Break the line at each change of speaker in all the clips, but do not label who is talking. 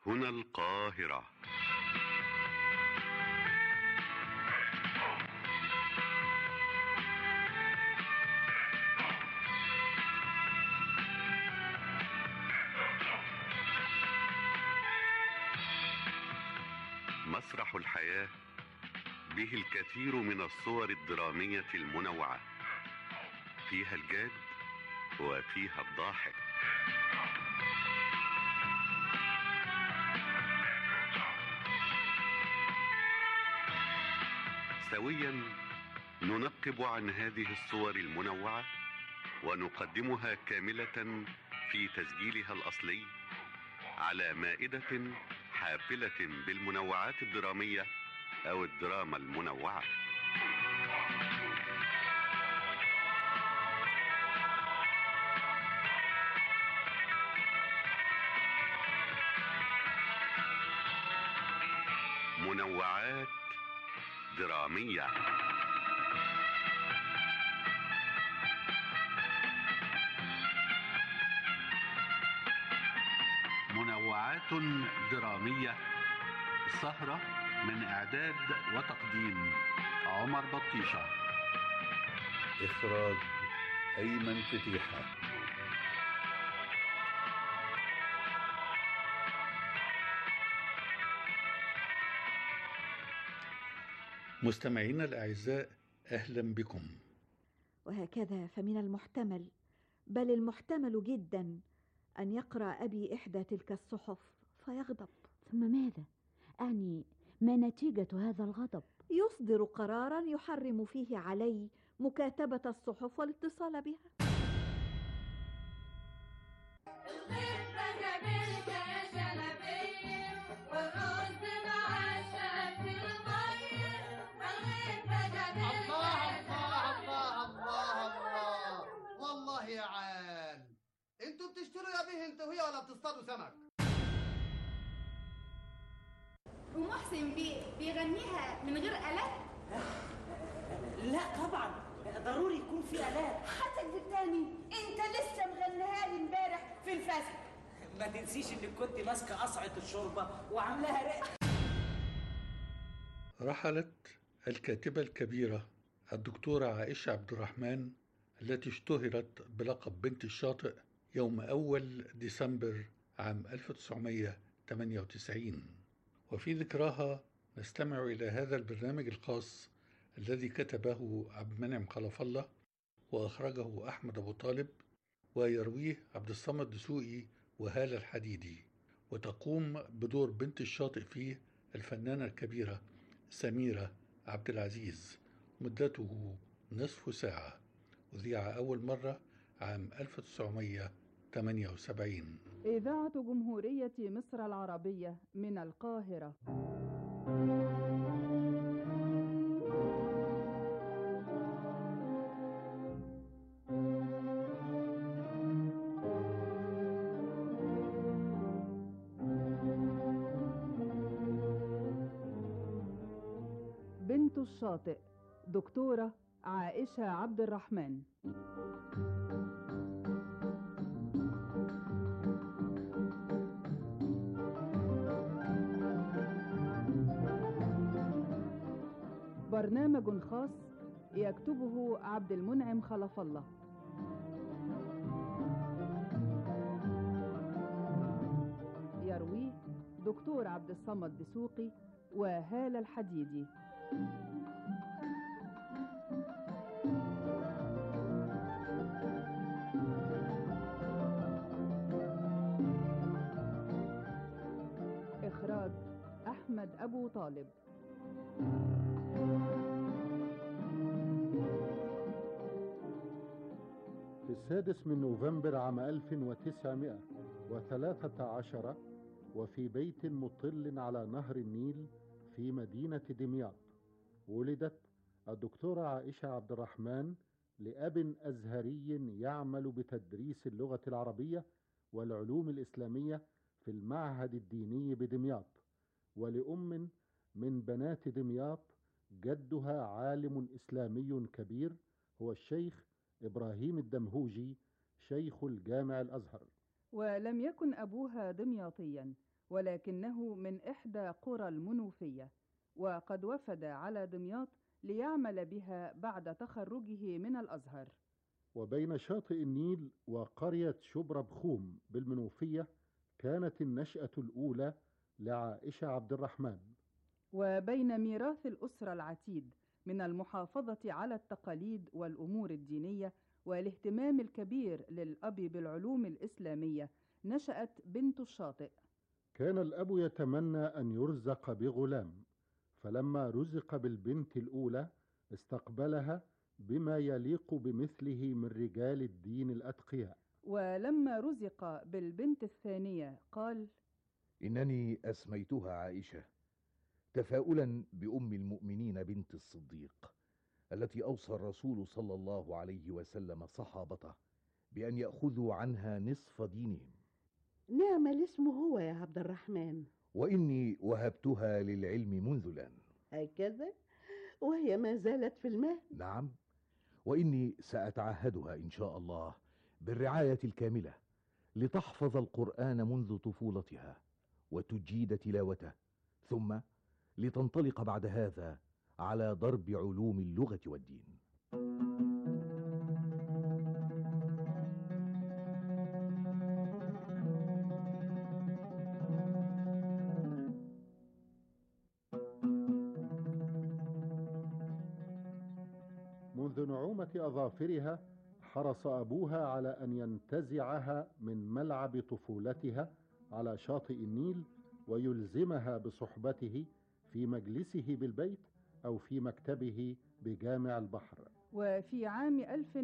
هنا القاهرة مسرح الحياة به الكثير من الصور الدرامية المنوعة فيها الجاد وفيها الضاحك سويا ننقب عن هذه الصور المنوعة ونقدمها كاملة في تسجيلها الأصلي على مائدة حافلة بالمنوعات الدرامية أو الدراما المنوعة منوعات درامية منوعات درامية سهرة من إعداد وتقديم عمر بطيشة إخراج أيمن فتيحة مستمعينا الأعزاء أهلا بكم
وهكذا فمن المحتمل بل المحتمل جدا أن يقرأ أبي إحدى تلك الصحف فيغضب
ثم ماذا؟ أعني ما نتيجة هذا الغضب؟
يصدر قرارا يحرم فيه علي مكاتبة الصحف والاتصال بها
الله الله الله الله الله والله يا عال انتوا بتشتروا يا به انت وهي ولا بتصطادوا سمك
ومحسن بيه بيغنيها من غير آلات
لا طبعا ضروري يكون في آلات
هتكذب تاني انت لسه مغنيها لي امبارح في الفسق
ما تنسيش انك كنت ماسكه قصعه الشوربه وعاملاها رق
رحلت الكاتبة الكبيرة الدكتورة عائشة عبد الرحمن التي اشتهرت بلقب بنت الشاطئ يوم أول ديسمبر عام 1998 وفي ذكراها نستمع إلى هذا البرنامج الخاص الذي كتبه عبد المنعم خلف الله وأخرجه أحمد أبو طالب ويرويه عبد الصمد دسوقي وهالة الحديدي وتقوم بدور بنت الشاطئ فيه الفنانة الكبيرة سميرة عبد العزيز مدته نصف ساعة أذيع أول مرة عام 1978
إذاعة جمهورية مصر العربية من القاهرة بنت الشاطئ دكتورة عائشة عبد الرحمن برنامج خاص يكتبه عبد المنعم خلف الله يرويه دكتور عبد الصمد دسوقي وهالة الحديدي إخراج أحمد أبو طالب
في السادس من نوفمبر عام 1913 وفي بيت مطل على نهر النيل في مدينة دمياط ولدت الدكتورة عائشة عبد الرحمن لأب أزهري يعمل بتدريس اللغة العربية والعلوم الإسلامية في المعهد الديني بدمياط ولأم من بنات دمياط جدها عالم إسلامي كبير هو الشيخ إبراهيم الدمهوجي شيخ الجامع الأزهر
ولم يكن أبوها دمياطيا ولكنه من إحدى قرى المنوفية وقد وفد على دمياط ليعمل بها بعد تخرجه من الأزهر
وبين شاطئ النيل وقرية شبرا بخوم بالمنوفية كانت النشأة الأولى لعائشة عبد الرحمن
وبين ميراث الأسرة العتيد من المحافظة على التقاليد والأمور الدينية والاهتمام الكبير للأب بالعلوم الإسلامية نشأت بنت الشاطئ
كان الأب يتمنى أن يرزق بغلام فلما رزق بالبنت الأولى استقبلها بما يليق بمثله من رجال الدين الأتقياء
ولما رزق بالبنت الثانية قال
إنني أسميتها عائشة تفاؤلا بأم المؤمنين بنت الصديق التي أوصى الرسول صلى الله عليه وسلم صحابته بأن يأخذوا عنها نصف دينهم
نعم الاسم هو يا عبد الرحمن
وإني وهبتها للعلم منذ الآن
هكذا وهي ما زالت في المهد
نعم وإني سأتعهدها إن شاء الله بالرعاية الكاملة لتحفظ القرآن منذ طفولتها وتجيد تلاوته ثم لتنطلق بعد هذا على ضرب علوم اللغة والدين
منذ نعومة أظافرها حرص أبوها على أن ينتزعها من ملعب طفولتها على شاطئ النيل ويلزمها بصحبته في مجلسه بالبيت أو في مكتبه بجامع البحر
وفي عام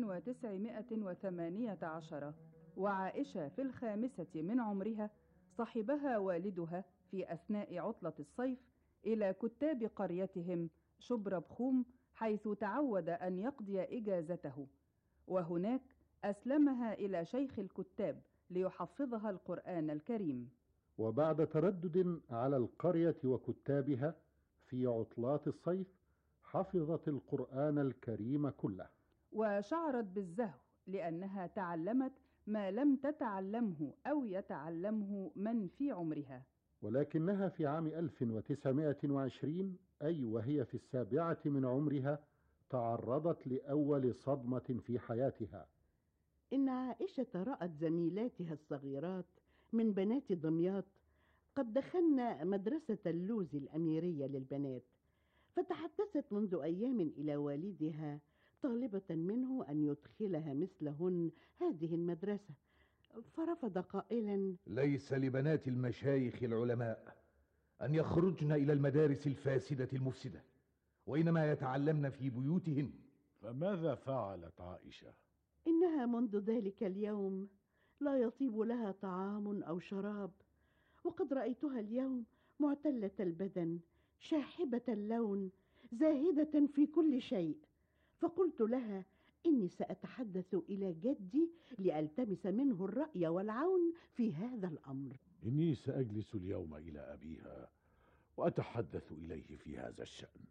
1918 وعائشة في الخامسة من عمرها صحبها والدها في أثناء عطلة الصيف إلى كتاب قريتهم شبر بخوم حيث تعود أن يقضي إجازته وهناك أسلمها إلى شيخ الكتاب ليحفظها القرآن الكريم
وبعد تردد على القرية وكتابها في عطلات الصيف حفظت القرآن الكريم كله
وشعرت بالزهو لأنها تعلمت ما لم تتعلمه أو يتعلمه من في عمرها
ولكنها في عام 1920 أي وهي في السابعة من عمرها تعرضت لأول صدمة في حياتها
إن عائشة رأت زميلاتها الصغيرات من بنات دمياط قد دخلن مدرسة اللوز الأميرية للبنات فتحدثت منذ أيام إلى والدها طالبة منه أن يدخلها مثلهن هذه المدرسة فرفض قائلا
ليس لبنات المشايخ العلماء أن يخرجن إلى المدارس الفاسدة المفسدة وإنما يتعلمن في بيوتهن
فماذا فعلت عائشة؟
إنها منذ ذلك اليوم لا يطيب لها طعام أو شراب وقد رأيتها اليوم معتلة البدن شاحبة اللون زاهدة في كل شيء فقلت لها إني سأتحدث إلى جدي لألتمس منه الرأي والعون في هذا الأمر
إني سأجلس اليوم إلى أبيها وأتحدث إليه في هذا الشأن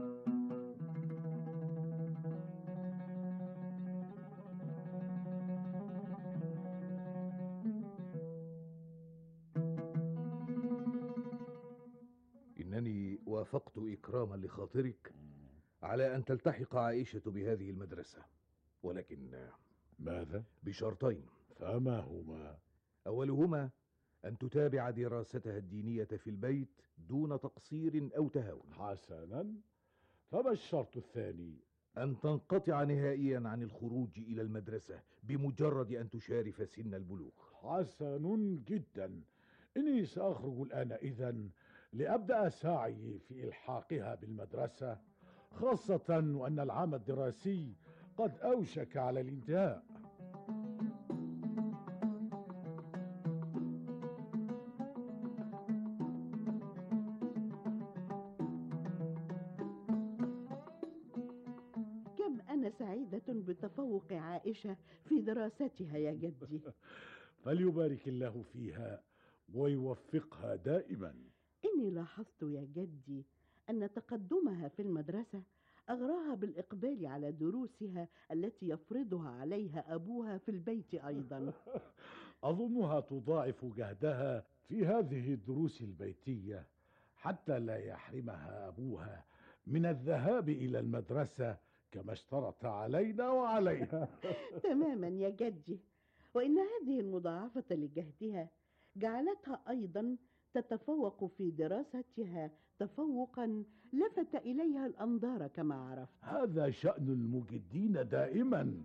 إنني وافقت إكراما لخاطرك على أن تلتحق عائشة بهذه المدرسة ولكن
ماذا؟
بشرطين
فما هما؟
أولهما أن تتابع دراستها الدينية في البيت دون تقصير أو تهاون
حسنا فما الشرط الثاني؟
أن تنقطع نهائيا عن الخروج إلى المدرسة بمجرد أن تشارف سن البلوغ
حسن جدا إني سأخرج الآن إذا لأبدأ سعي في إلحاقها بالمدرسة خاصة وأن العام الدراسي قد أوشك على الانتهاء
كم أنا سعيدة بتفوق عائشة في دراستها يا جدي
فليبارك الله فيها ويوفقها دائما
إني لاحظت يا جدي أن تقدمها في المدرسة أغراها بالإقبال على دروسها التي يفرضها عليها أبوها في البيت أيضا
أظنها تضاعف جهدها في هذه الدروس البيتية حتى لا يحرمها أبوها من الذهاب إلى المدرسة كما اشترط علينا وعليها
تماما يا جدي وإن هذه المضاعفة لجهدها جعلتها أيضا تتفوق في دراستها تفوقا لفت إليها الأنظار كما عرفت
هذا شأن المجدين دائما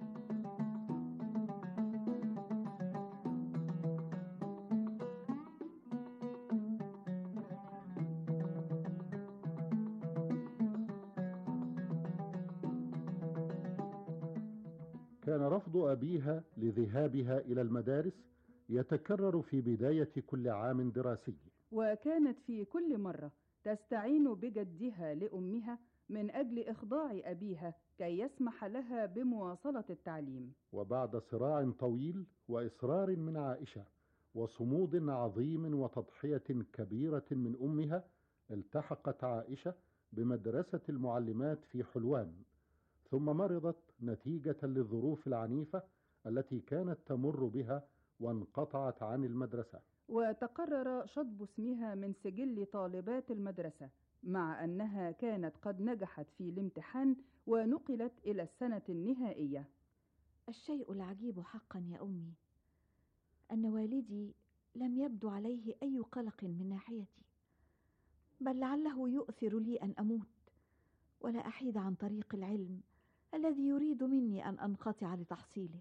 كان رفض أبيها لذهابها إلى المدارس يتكرر في بداية كل عام دراسي
وكانت في كل مرة تستعين بجدها لأمها من أجل إخضاع أبيها كي يسمح لها بمواصلة التعليم
وبعد صراع طويل وإصرار من عائشة وصمود عظيم وتضحية كبيرة من أمها التحقت عائشة بمدرسة المعلمات في حلوان ثم مرضت نتيجة للظروف العنيفة التي كانت تمر بها وانقطعت عن المدرسة
وتقرر شطب اسمها من سجل طالبات المدرسة مع أنها كانت قد نجحت في الامتحان ونقلت إلى السنة النهائية
الشيء العجيب حقا يا أمي أن والدي لم يبدو عليه أي قلق من ناحيتي بل لعله يؤثر لي أن أموت ولا أحيد عن طريق العلم الذي يريد مني أن أنقطع لتحصيله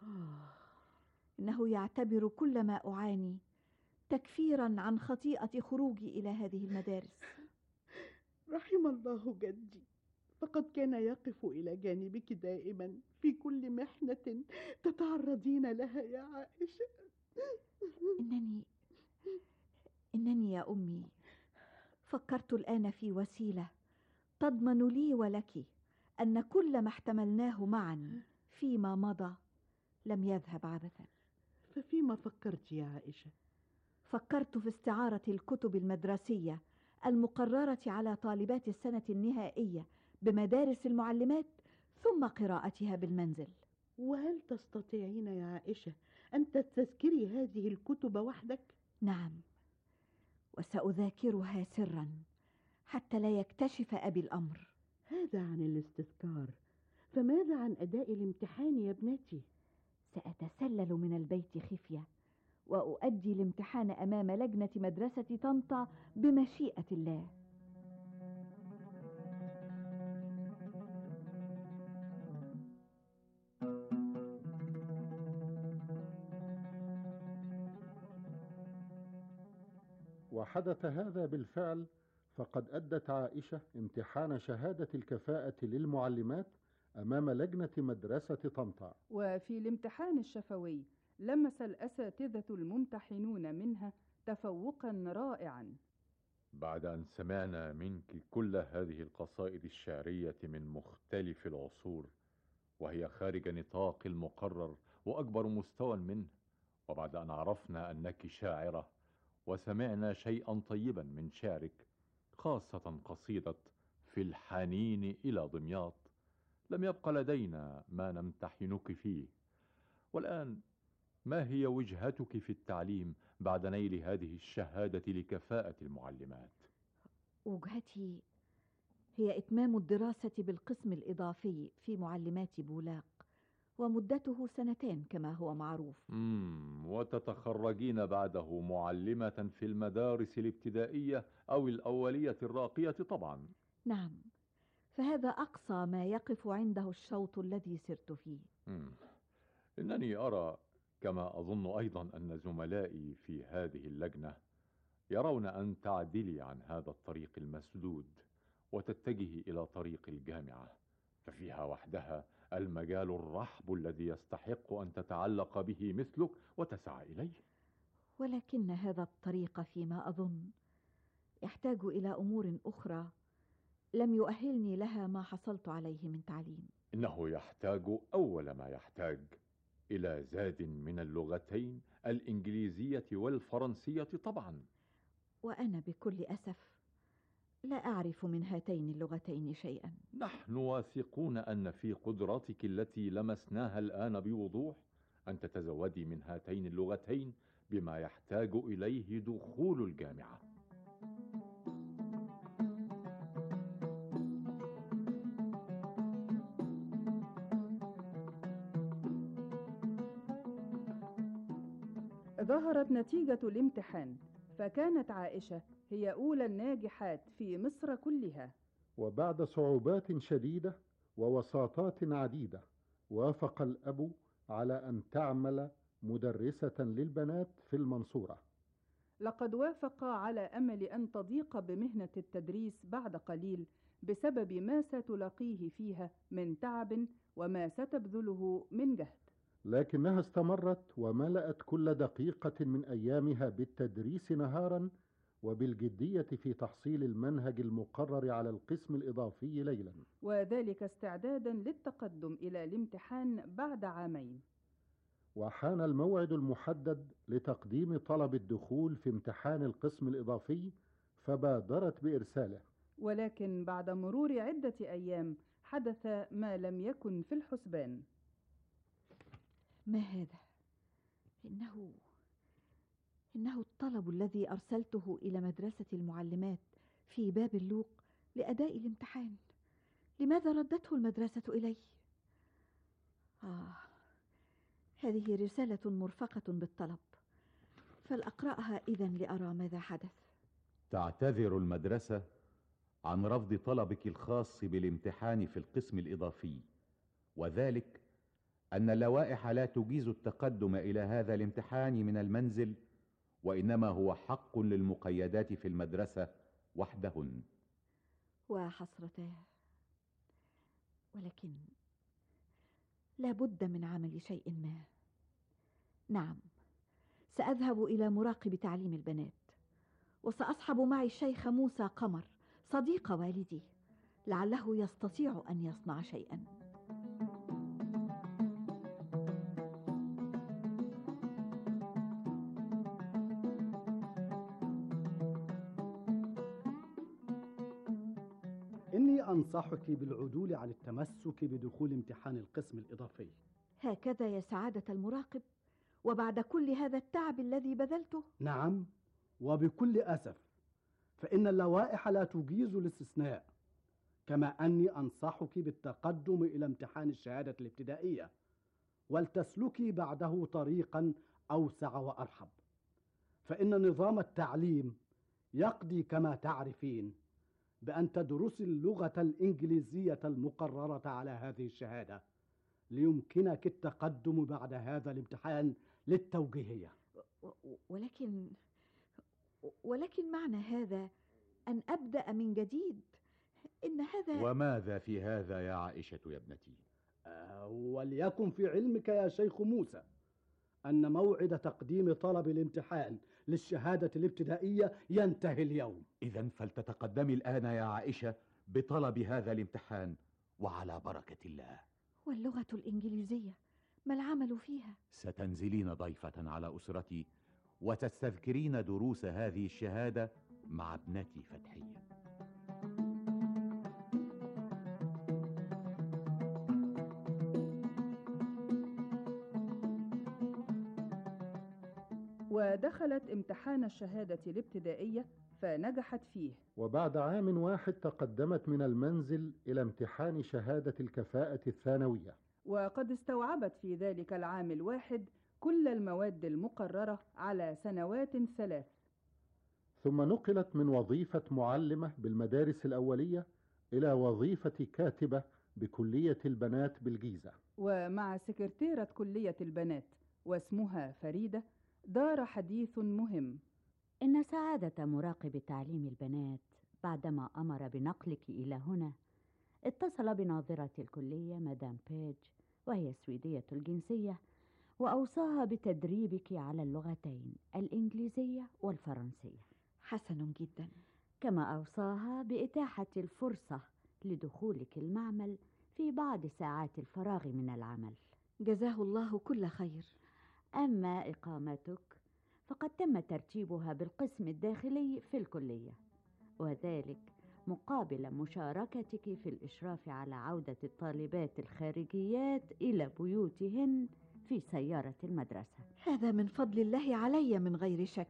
إنه يعتبر كل ما أعاني تكفيرا عن خطيئة خروجي إلى هذه المدارس
رحم الله جدي فقد كان يقف إلى جانبك دائما في كل محنة تتعرضين لها يا عائشة
إنني إنني يا أمي فكرت الآن في وسيلة تضمن لي ولك أن كل ما احتملناه معا فيما مضى لم يذهب عبثا
ففيما فكرت يا عائشة
فكرت في استعارة الكتب المدرسية المقررة على طالبات السنة النهائية بمدارس المعلمات ثم قراءتها بالمنزل
وهل تستطيعين يا عائشة أن تستذكري هذه الكتب وحدك؟
نعم وسأذاكرها سرا حتى لا يكتشف أبي الأمر
هذا عن الاستذكار فماذا عن أداء الامتحان يا ابنتي؟
سأتسلل من البيت خفية وأؤدي الامتحان أمام لجنة مدرسة طنطا بمشيئة الله
وحدث هذا بالفعل فقد أدت عائشة امتحان شهادة الكفاءة للمعلمات أمام لجنة مدرسة طنطا
وفي الامتحان الشفوي لمس الأساتذة الممتحنون منها تفوقا رائعا
بعد أن سمعنا منك كل هذه القصائد الشعرية من مختلف العصور وهي خارج نطاق المقرر وأكبر مستوى منه وبعد أن عرفنا أنك شاعرة وسمعنا شيئا طيبا من شعرك خاصة قصيدة في الحنين إلى دمياط لم يبق لدينا ما نمتحنك فيه والآن ما هي وجهتك في التعليم بعد نيل هذه الشهادة لكفاءة المعلمات؟
وجهتي هي إتمام الدراسة بالقسم الإضافي في معلمات بولاق ومدته سنتين كما هو معروف
مم وتتخرجين بعده معلمة في المدارس الابتدائية أو الأولية الراقية طبعا
نعم فهذا أقصى ما يقف عنده الشوط الذي سرت فيه
مم. إنني أرى كما أظن أيضا أن زملائي في هذه اللجنة يرون أن تعدلي عن هذا الطريق المسدود وتتجهي إلى طريق الجامعة ففيها وحدها المجال الرحب الذي يستحق أن تتعلق به مثلك وتسعى إليه
ولكن هذا الطريق فيما أظن يحتاج إلى أمور أخرى لم يؤهلني لها ما حصلت عليه من تعليم
إنه يحتاج أول ما يحتاج إلى زاد من اللغتين الإنجليزية والفرنسية طبعا
وأنا بكل أسف لا أعرف من هاتين اللغتين شيئا
نحن واثقون أن في قدرتك التي لمسناها الآن بوضوح أن تتزودي من هاتين اللغتين بما يحتاج إليه دخول الجامعة
ظهرت نتيجة الامتحان فكانت عائشة هي أولى الناجحات في مصر كلها
وبعد صعوبات شديدة ووساطات عديدة وافق الأب على أن تعمل مدرسة للبنات في المنصورة
لقد وافق على أمل أن تضيق بمهنة التدريس بعد قليل بسبب ما ستلاقيه فيها من تعب وما ستبذله من جهد
لكنها استمرت وملأت كل دقيقة من أيامها بالتدريس نهارا وبالجدية في تحصيل المنهج المقرر على القسم الإضافي ليلا
وذلك استعدادا للتقدم إلى الامتحان بعد عامين
وحان الموعد المحدد لتقديم طلب الدخول في امتحان القسم الإضافي فبادرت بإرساله
ولكن بعد مرور عدة أيام حدث ما لم يكن في الحسبان
ما هذا إنه إنه الطلب الذي أرسلته إلى مدرسة المعلمات في باب اللوق لأداء الامتحان لماذا ردته المدرسة إلي؟ آه هذه رسالة مرفقة بالطلب فلأقرأها إذا لأرى ماذا حدث
تعتذر المدرسة عن رفض طلبك الخاص بالامتحان في القسم الإضافي وذلك أن اللوائح لا تجيز التقدم إلى هذا الامتحان من المنزل وإنما هو حق للمقيدات في المدرسة وحدهن
وحسرتاه ولكن لا بد من عمل شيء ما نعم سأذهب إلى مراقب تعليم البنات وسأصحب معي الشيخ موسى قمر صديق والدي لعله يستطيع أن يصنع شيئا
إني أنصحك بالعدول عن التمسك بدخول امتحان القسم الإضافي
هكذا يا سعادة المراقب وبعد كل هذا التعب الذي بذلته
نعم وبكل أسف فإن اللوائح لا تجيز الاستثناء كما أني أنصحك بالتقدم إلى امتحان الشهادة الابتدائية ولتسلكي بعده طريقا أوسع وأرحب فإن نظام التعليم يقضي كما تعرفين بأن تدرسي اللغة الإنجليزية المقررة على هذه الشهادة ليمكنك التقدم بعد هذا الامتحان للتوجيهية
ولكن ولكن معنى هذا أن أبدأ من جديد إن هذا
وماذا في هذا يا عائشة يا ابنتي
آه وليكن في علمك يا شيخ موسى أن موعد تقديم طلب الامتحان للشهادة الابتدائية ينتهي اليوم
إذا فلتتقدمي الآن يا عائشة بطلب هذا الامتحان وعلى بركة الله
واللغة الإنجليزية ما العمل فيها؟
ستنزلين ضيفة على أسرتي وتستذكرين دروس هذه الشهادة مع ابنتي فتحية
ودخلت امتحان الشهادة الابتدائية فنجحت فيه
وبعد عام واحد تقدمت من المنزل إلى امتحان شهادة الكفاءة الثانوية
وقد استوعبت في ذلك العام الواحد كل المواد المقررة على سنوات ثلاث
ثم نقلت من وظيفة معلمة بالمدارس الأولية إلى وظيفة كاتبة بكلية البنات بالجيزة
ومع سكرتيرة كلية البنات واسمها فريدة دار حديث مهم
إن سعادة مراقب تعليم البنات بعدما أمر بنقلك إلى هنا اتصل بناظرة الكلية مدام بيج وهي سويدية الجنسية وأوصاها بتدريبك على اللغتين الإنجليزية والفرنسية
حسن جدا
كما أوصاها بإتاحة الفرصة لدخولك المعمل في بعض ساعات الفراغ من العمل
جزاه الله كل خير
أما إقامتك فقد تم ترتيبها بالقسم الداخلي في الكلية وذلك مقابل مشاركتك في الإشراف على عودة الطالبات الخارجيات إلى بيوتهن في سيارة المدرسة
هذا من فضل الله علي من غير شك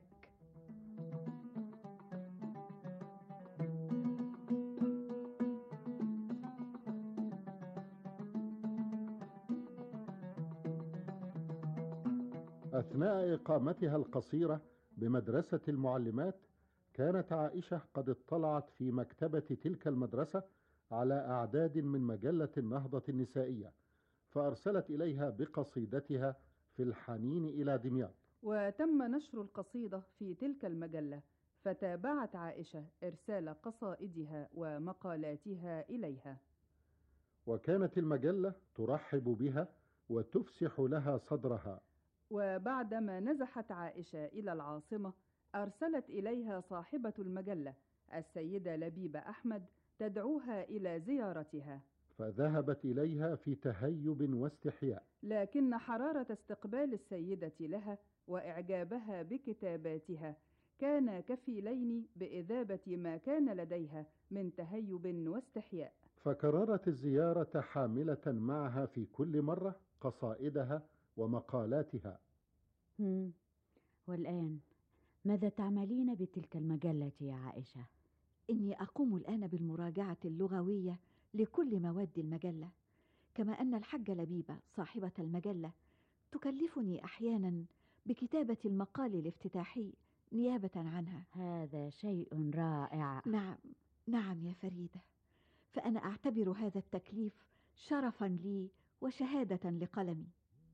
أثناء إقامتها القصيرة بمدرسة المعلمات كانت عائشة قد اطلعت في مكتبة تلك المدرسة على أعداد من مجلة النهضة النسائية فأرسلت إليها بقصيدتها في الحنين إلى دمياط
وتم نشر القصيدة في تلك المجلة فتابعت عائشة إرسال قصائدها ومقالاتها إليها
وكانت المجلة ترحب بها وتفسح لها صدرها
وبعدما نزحت عائشة إلى العاصمة أرسلت إليها صاحبة المجلة السيدة لبيبة أحمد تدعوها إلى زيارتها
فذهبت إليها في تهيب واستحياء
لكن حرارة استقبال السيدة لها وإعجابها بكتاباتها كان كفيلين بإذابة ما كان لديها من تهيب واستحياء
فكررت الزيارة حاملة معها في كل مرة قصائدها ومقالاتها
مم. والآن ماذا تعملين بتلك المجلة يا عائشة؟
إني أقوم الآن بالمراجعة اللغوية لكل مواد المجلة كما أن الحاجة لبيبة صاحبة المجلة تكلفني أحيانا بكتابة المقال الافتتاحي نيابة عنها
هذا شيء رائع
نعم نعم يا فريدة فأنا أعتبر هذا التكليف شرفا لي وشهادة لقلمي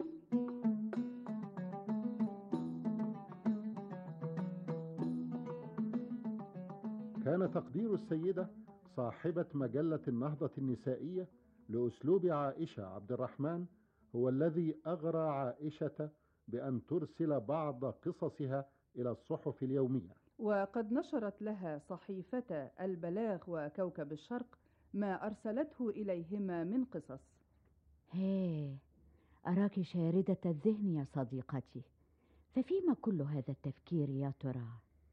كان تقدير السيدة صاحبة مجلة النهضة النسائية لأسلوب عائشة عبد الرحمن هو الذي أغرى عائشة بأن ترسل بعض قصصها إلى الصحف اليومية
وقد نشرت لها صحيفة البلاغ وكوكب الشرق ما أرسلته إليهما من قصص
هي أراك شاردة الذهن يا صديقتي ففيما كل هذا التفكير يا ترى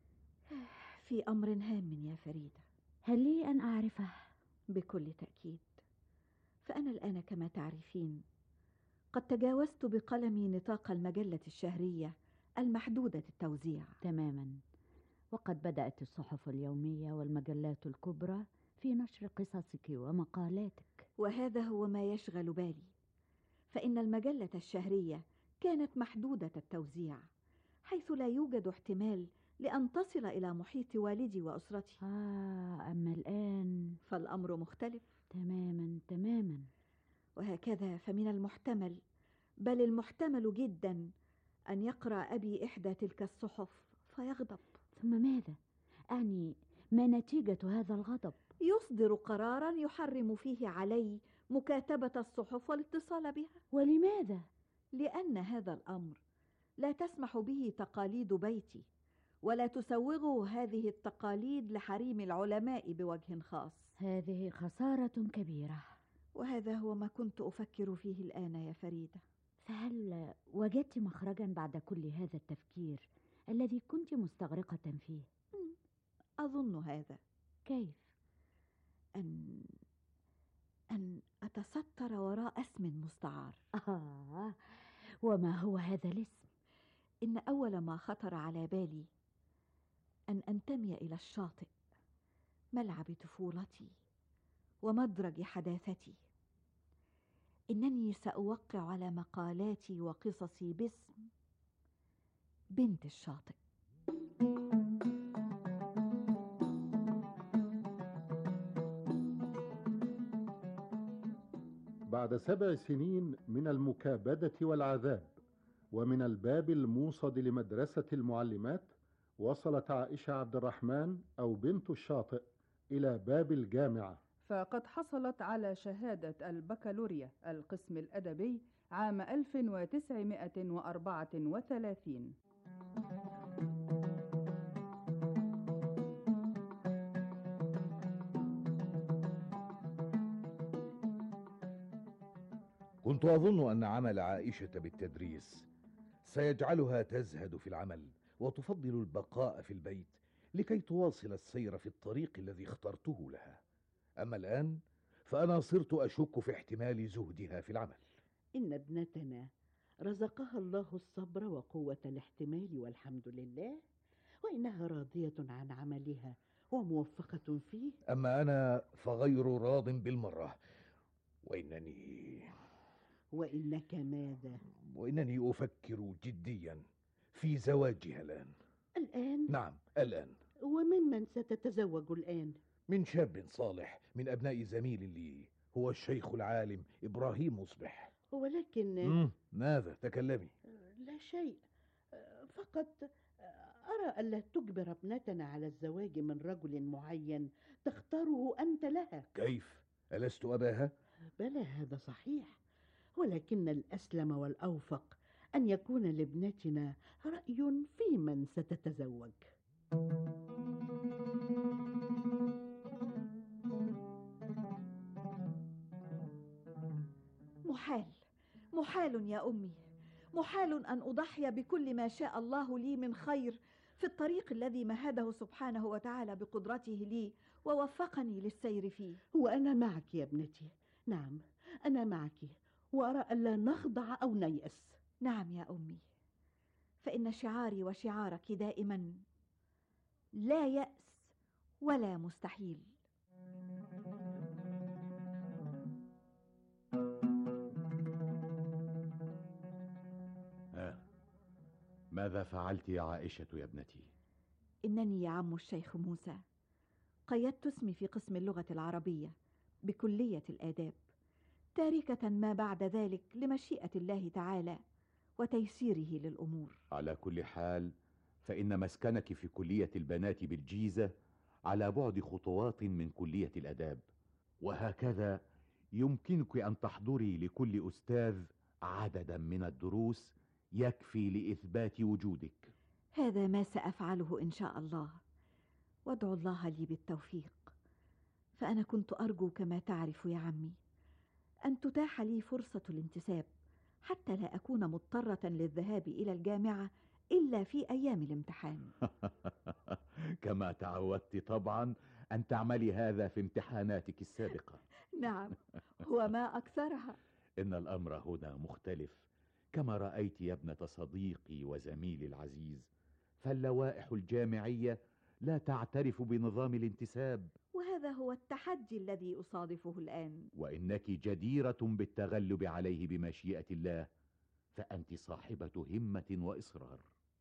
في أمر هام يا فريدة
هل لي أن أعرفه؟
بكل تأكيد فأنا الآن كما تعرفين قد تجاوزت بقلمي نطاق المجلة الشهرية المحدودة التوزيع
تماما وقد بدأت الصحف اليومية والمجلات الكبرى في نشر قصصك ومقالاتك
وهذا هو ما يشغل بالي فإن المجلة الشهرية كانت محدودة التوزيع حيث لا يوجد احتمال لأن تصل إلى محيط والدي وأسرتي
آه أما الآن
فالأمر مختلف
تماما تماما
وهكذا فمن المحتمل بل المحتمل جدا أن يقرأ أبي إحدى تلك الصحف فيغضب
ثم ماذا؟ أعني ما نتيجة هذا الغضب؟
يصدر قرارا يحرم فيه علي مكاتبة الصحف والاتصال بها
ولماذا؟
لأن هذا الأمر لا تسمح به تقاليد بيتي ولا تسوغه هذه التقاليد لحريم العلماء بوجه خاص
هذه خسارة كبيرة
وهذا هو ما كنت أفكر فيه الآن يا فريدة
فهل وجدت مخرجا بعد كل هذا التفكير الذي كنت مستغرقة فيه؟
أظن هذا
كيف؟
أن أن أتستر وراء اسم مستعار
آه وما هو هذا الاسم؟
إن أول ما خطر على بالي أن أنتمي إلى الشاطئ ملعب طفولتي ومدرج حداثتي إنني سأوقع على مقالاتي وقصصي باسم بنت الشاطئ
بعد سبع سنين من المكابدة والعذاب ومن الباب الموصد لمدرسة المعلمات وصلت عائشة عبد الرحمن أو بنت الشاطئ إلى باب الجامعة
فقد حصلت على شهادة البكالوريا القسم الأدبي عام 1934
كنت أظن أن عمل عائشة بالتدريس سيجعلها تزهد في العمل وتفضل البقاء في البيت لكي تواصل السير في الطريق الذي اخترته لها أما الآن فأنا صرت أشك في احتمال زهدها في العمل
إن ابنتنا رزقها الله الصبر وقوة الاحتمال والحمد لله وإنها راضية عن عملها وموفقة فيه
أما أنا فغير راض بالمرة وإنني
وإنك ماذا؟
وإنني أفكر جديا في زواجها الآن
الآن؟
نعم الآن
وممن ستتزوج الآن؟
من شاب صالح من أبناء زميل لي هو الشيخ العالم إبراهيم مصبح
ولكن
مم. ماذا تكلمي
لا شيء فقط أرى ألا تجبر ابنتنا على الزواج من رجل معين تختاره أنت لها
كيف ألست أباها
بلى هذا صحيح ولكن الأسلم والأوفق أن يكون لابنتنا رأي في من ستتزوج
محال محال يا امي محال ان اضحي بكل ما شاء الله لي من خير في الطريق الذي مهده سبحانه وتعالى بقدرته لي ووفقني للسير فيه
وأنا معك يا ابنتي نعم أنا معك وأرى ألا نخضع أو نيأس
نعم يا امي فان شعاري وشعارك دائما لا ياس ولا مستحيل
آه. ماذا فعلت يا عائشة يا ابنتي؟
انني يا عم الشيخ موسى قيدت اسمي في قسم اللغه العربيه بكليه الاداب تاركه ما بعد ذلك لمشيئه الله تعالى وتيسيره للامور
على كل حال فإن مسكنك في كلية البنات بالجيزة على بعد خطوات من كلية الآداب وهكذا يمكنك أن تحضري لكل أستاذ عددا من الدروس يكفي لإثبات وجودك
هذا ما سافعله ان شاء الله وادعو الله لي بالتوفيق فانا كنت ارجو كما تعرف يا عمي ان تتاح لي فرصه الانتساب حتى لا اكون مضطره للذهاب الى الجامعه الا في ايام الامتحان
كما تعودت طبعا أن تعملي هذا في امتحاناتك السابقة
نعم وما اكثرها
إن الأمر هنا مختلف كما رأيت يا ابنة صديقي وزميلي العزيز فاللوائح الجامعية لا تعترف بنظام الانتساب
وهذا هو التحدي الذي اصادفه الان
وإنك جديرة بالتغلب عليه بمشيئة الله فأنت صاحبة همة وإصرار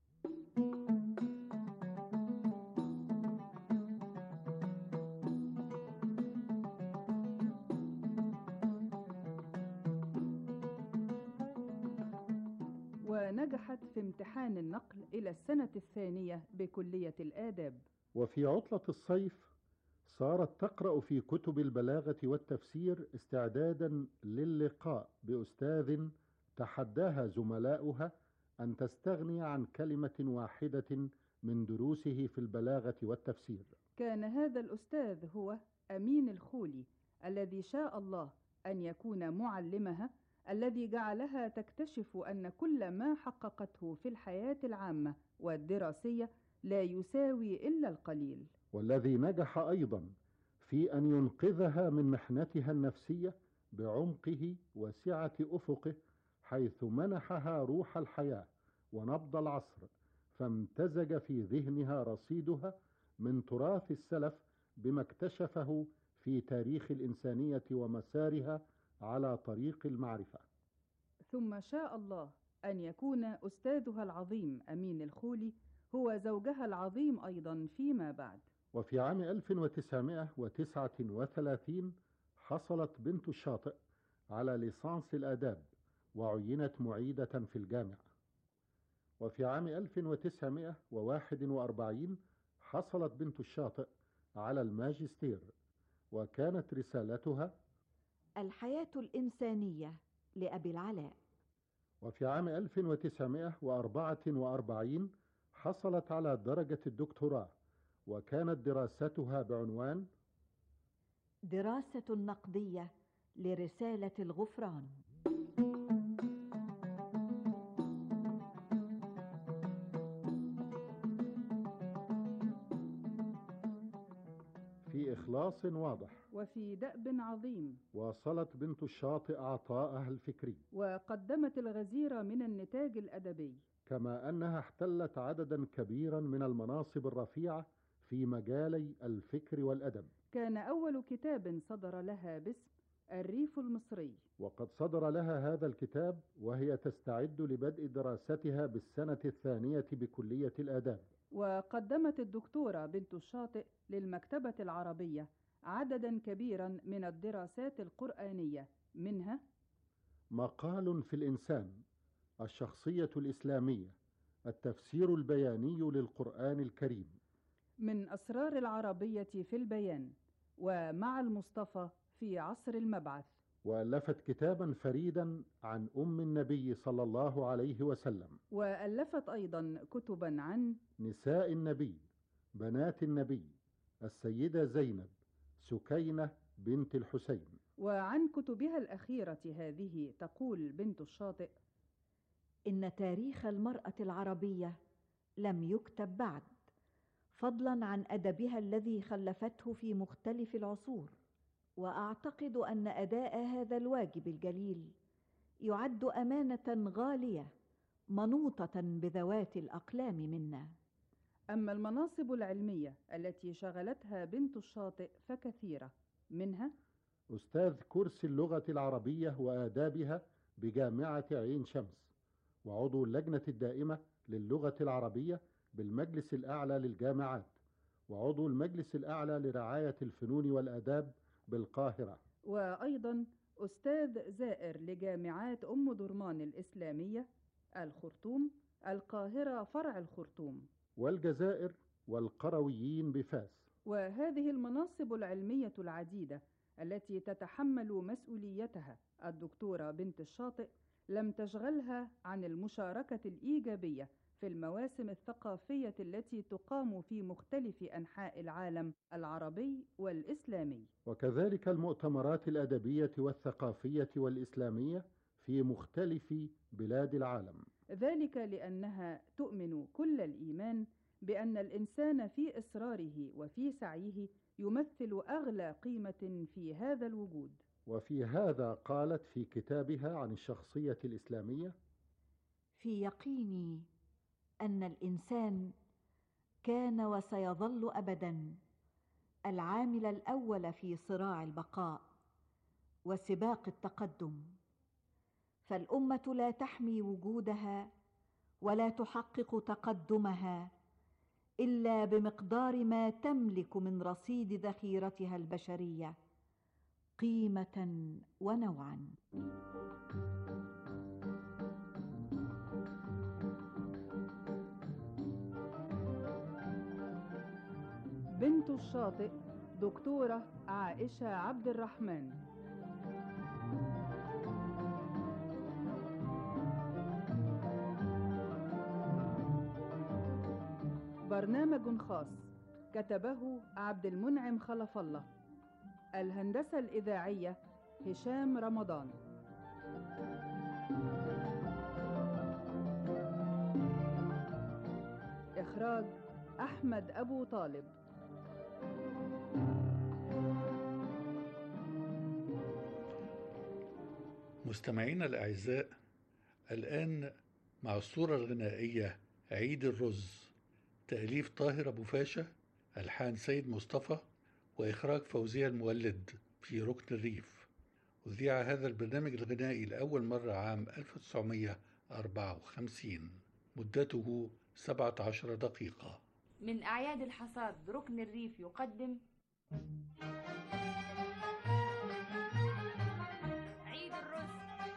ونجحت في امتحان النقل إلى السنة الثانية بكلية الآداب
وفي عطلة الصيف صارت تقرأ في كتب البلاغة والتفسير استعدادا للقاء بأستاذ تحداها زملاؤها أن تستغني عن كلمة واحدة من دروسه في البلاغة والتفسير
كان هذا الأستاذ هو أمين الخولي الذي شاء الله أن يكون معلمها الذي جعلها تكتشف أن كل ما حققته في الحياة العامة والدراسية لا يساوي إلا القليل
والذي نجح أيضا في أن ينقذها من محنتها النفسية بعمقه وسعة أفقه حيث منحها روح الحياة ونبض العصر فامتزج في ذهنها رصيدها من تراث السلف بما اكتشفه في تاريخ الإنسانية ومسارها على طريق المعرفة
ثم شاء الله أن يكون أستاذها العظيم أمين الخولي هو زوجها العظيم أيضا فيما بعد
وفي عام 1939 حصلت بنت الشاطئ على ليسانس الآداب وعينت معيدة في الجامعة وفي عام 1941 حصلت بنت الشاطئ على الماجستير وكانت رسالتها
الحياه الانسانيه لابي العلاء
وفي عام 1944 حصلت على درجة الدكتوراه وكانت دراستها بعنوان
دراسه نقديه لرساله الغفران
في في إخلاص واضح
وفي دأب عظيم
واصلت بنت الشاطئ عطاءها الفكري
وقدمت الغزير من النتاج الأدبي
كما أنها احتلت عددا كبيرا من المناصب الرفيعة في مجالي الفكر والأدب
كان أول كتاب صدر لها باسم الريف المصري
وقد صدر لها هذا الكتاب وهي تستعد لبدء دراستها بالسنة الثانية بكلية الآداب
وقدمت الدكتورة بنت الشاطئ للمكتبة العربية عددا كبيرا من الدراسات القرآنية منها
مقال في الإنسان الشخصية الإسلامية التفسير البياني للقرآن الكريم
من أسرار العربية في البيان ومع المصطفى في عصر المبعث
وألفت كتابا فريدا عن أم النبي صلى الله عليه وسلم
وألفت أيضا كتبا عن
نساء النبي بنات النبي السيدة زينب سكينة بنت الحسين
وعن كتبها الأخيرة هذه تقول بنت الشاطئ
إن تاريخ المرأة العربية لم يكتب بعد فضلا عن أدبها الذي خلفته في مختلف العصور واعتقد ان اداء هذا الواجب الجليل يعد امانه غاليه منوطه بذوات الاقلام منا
اما المناصب العلميه التي شغلتها بنت الشاطئ فكثيره منها
استاذ كرسي اللغه العربيه وادابها بجامعه عين شمس وعضو اللجنه الدائمه للغه العربيه بالمجلس الاعلى للجامعات وعضو المجلس الاعلى لرعايه الفنون والاداب بالقاهرة
وأيضا أستاذ زائر لجامعات أم درمان الإسلامية الخرطوم القاهرة فرع الخرطوم
والجزائر والقرويين بفاس
وهذه المناصب العلمية العديدة التي تتحمل مسؤوليتها الدكتورة بنت الشاطئ لم تشغلها عن المشاركة الإيجابية في المواسم الثقافية التي تقام في مختلف أنحاء العالم العربي والإسلامي
وكذلك المؤتمرات الأدبية والثقافية والإسلامية في مختلف بلاد العالم
ذلك لأنها تؤمن كل الإيمان بأن الإنسان في إصراره وفي سعيه يمثل أغلى قيمة في هذا الوجود
وفي هذا قالت في كتابها عن الشخصية الإسلامية
في يقيني ان الانسان كان وسيظل ابدا العامل الاول في صراع البقاء وسباق التقدم فالامه لا تحمي وجودها ولا تحقق تقدمها الا بمقدار ما تملك من رصيد ذخيرتها البشريه قيمه ونوعا
بنت الشاطئ دكتورة عائشة عبد الرحمن برنامج خاص كتبه عبد المنعم خلف الله الهندسة الإذاعية هشام رمضان إخراج أحمد أبو طالب
مستمعينا الأعزاء الآن مع الصورة الغنائية عيد الرز تأليف طاهر أبو فاشا ألحان سيد مصطفى وإخراج فوزية المولد في ركن الريف أذيع هذا البرنامج الغنائي لأول مرة عام 1954 مدته 17 دقيقة
من أعياد الحصاد ركن الريف يقدم عيد الرز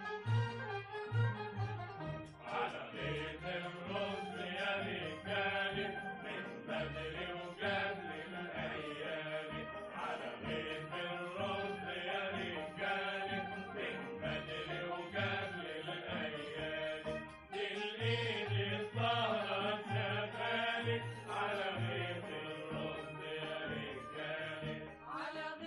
على بيت الرز يا رجالي من بدري وقبل الأيام على بيت الرز يا رجالي من بدري وقبل الأيام دي الإيد الطاهرة شغالي على بيت الرز يا رجالي
على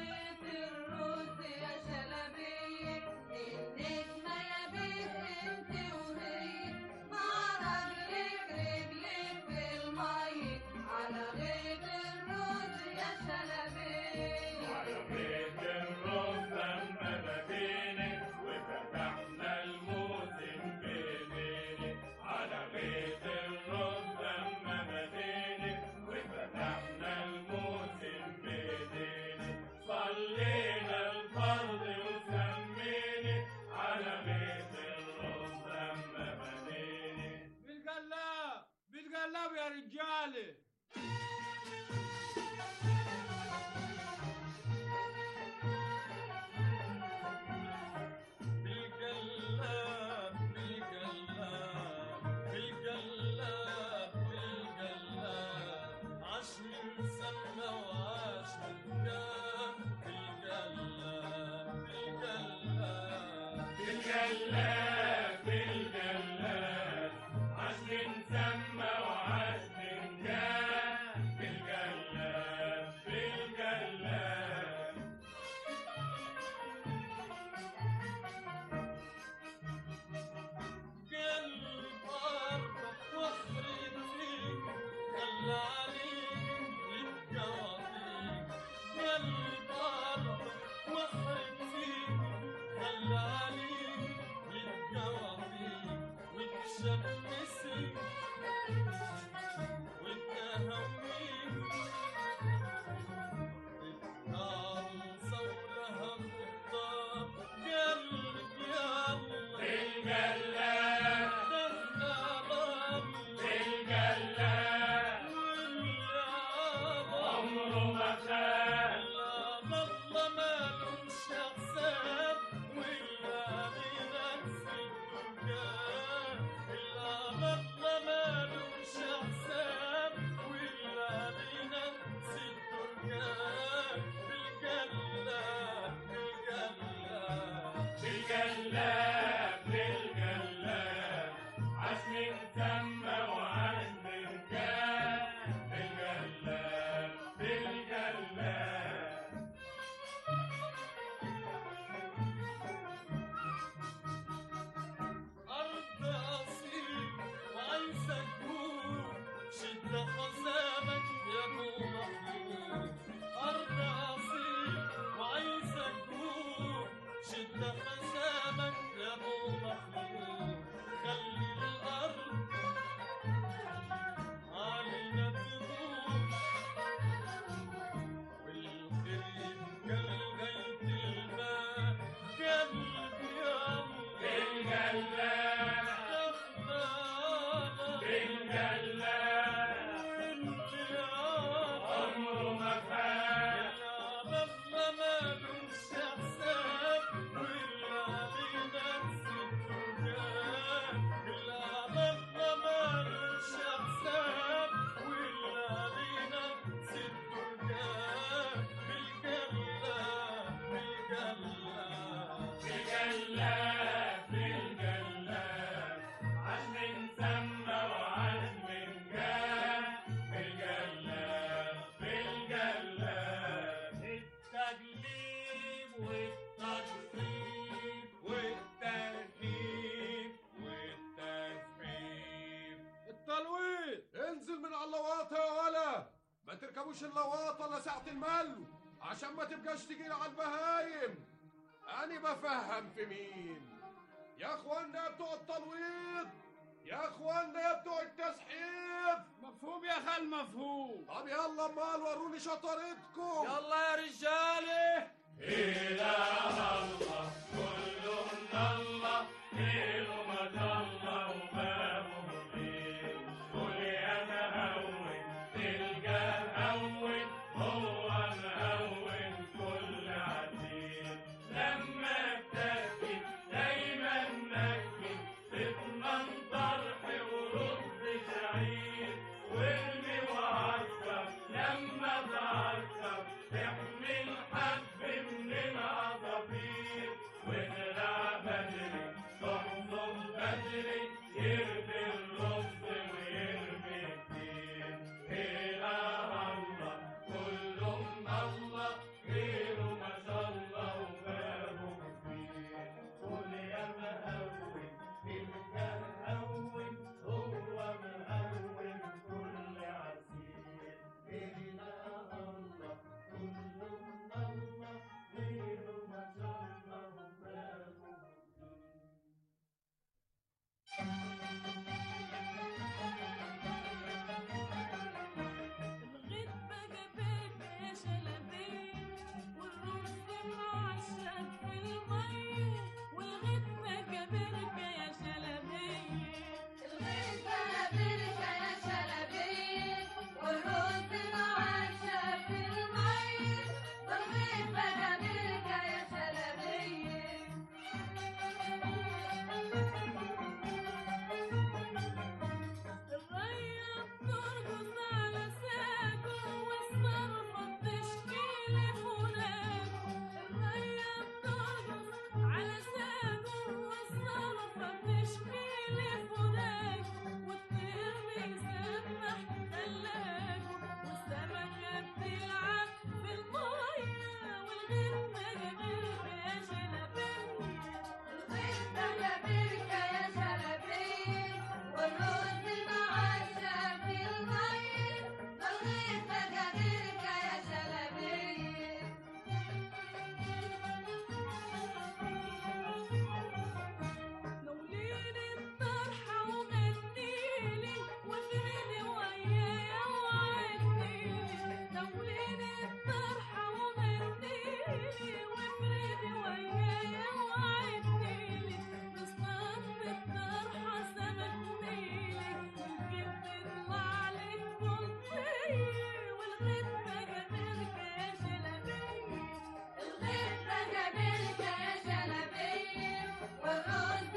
تحوش اللواطة لساعة المل عشان ما تبقاش تقيل على البهايم أنا بفهم في مين يا اخوانا يا بتوع التلويض يا اخوانا يا بتوع التسحيب
مفهوم يا خال مفهوم
طب يلا امال وروني شطارتكم
يلا يا رجاله
إله الله كل الله خير ما الله وبابه خير قل يا مهون تلقى هون هو مهون كل عتيق لما تأتي دايما نكد تضمن طرح ورد شعير وارمي وعكر لما تعكر تحمل حب من العصافير ونرع بدري تحضن بدري يرمي الرز ويرمي كتير إله الله كلهم الله غيره ما شاء الله وبابه كبير قول يا مهون تلقى مهون هو مهون كل عسير إله الله كلهم الله غيره ما شاء الله وبابه
الغيط بقى بيت يا شلبية والرز معشق في المية والغيط بقى بركة يا شلبية الغيط بقى بركة يا شلبية والرز معشق في المية والغيط بقى بركة يا الرية بترقص على ساقه والصرفة بتشكيلي فراقه الرية بترقص على ساقه والصرفة بتشكيلي فراقه والطير بيسبح خلاقه والسمكة بتلعب في المية والغيط بقى بركة يا شلبية الغيط بقى بركة يا شلبية والرز معشق في المية والغيط بقى بركة يا شلبية نوليني الطرحة وغنيلي وافردي ويايا وعدنيلي نوليني الطرحة وغنيلي وافردي ويايا وعدنيلي نصطاد بالطرحة سمك ميلي ممكن تطلع لك بلطية والغيط بقى بركة يا شلبية الغيط بقى بركة يا شلبية والرز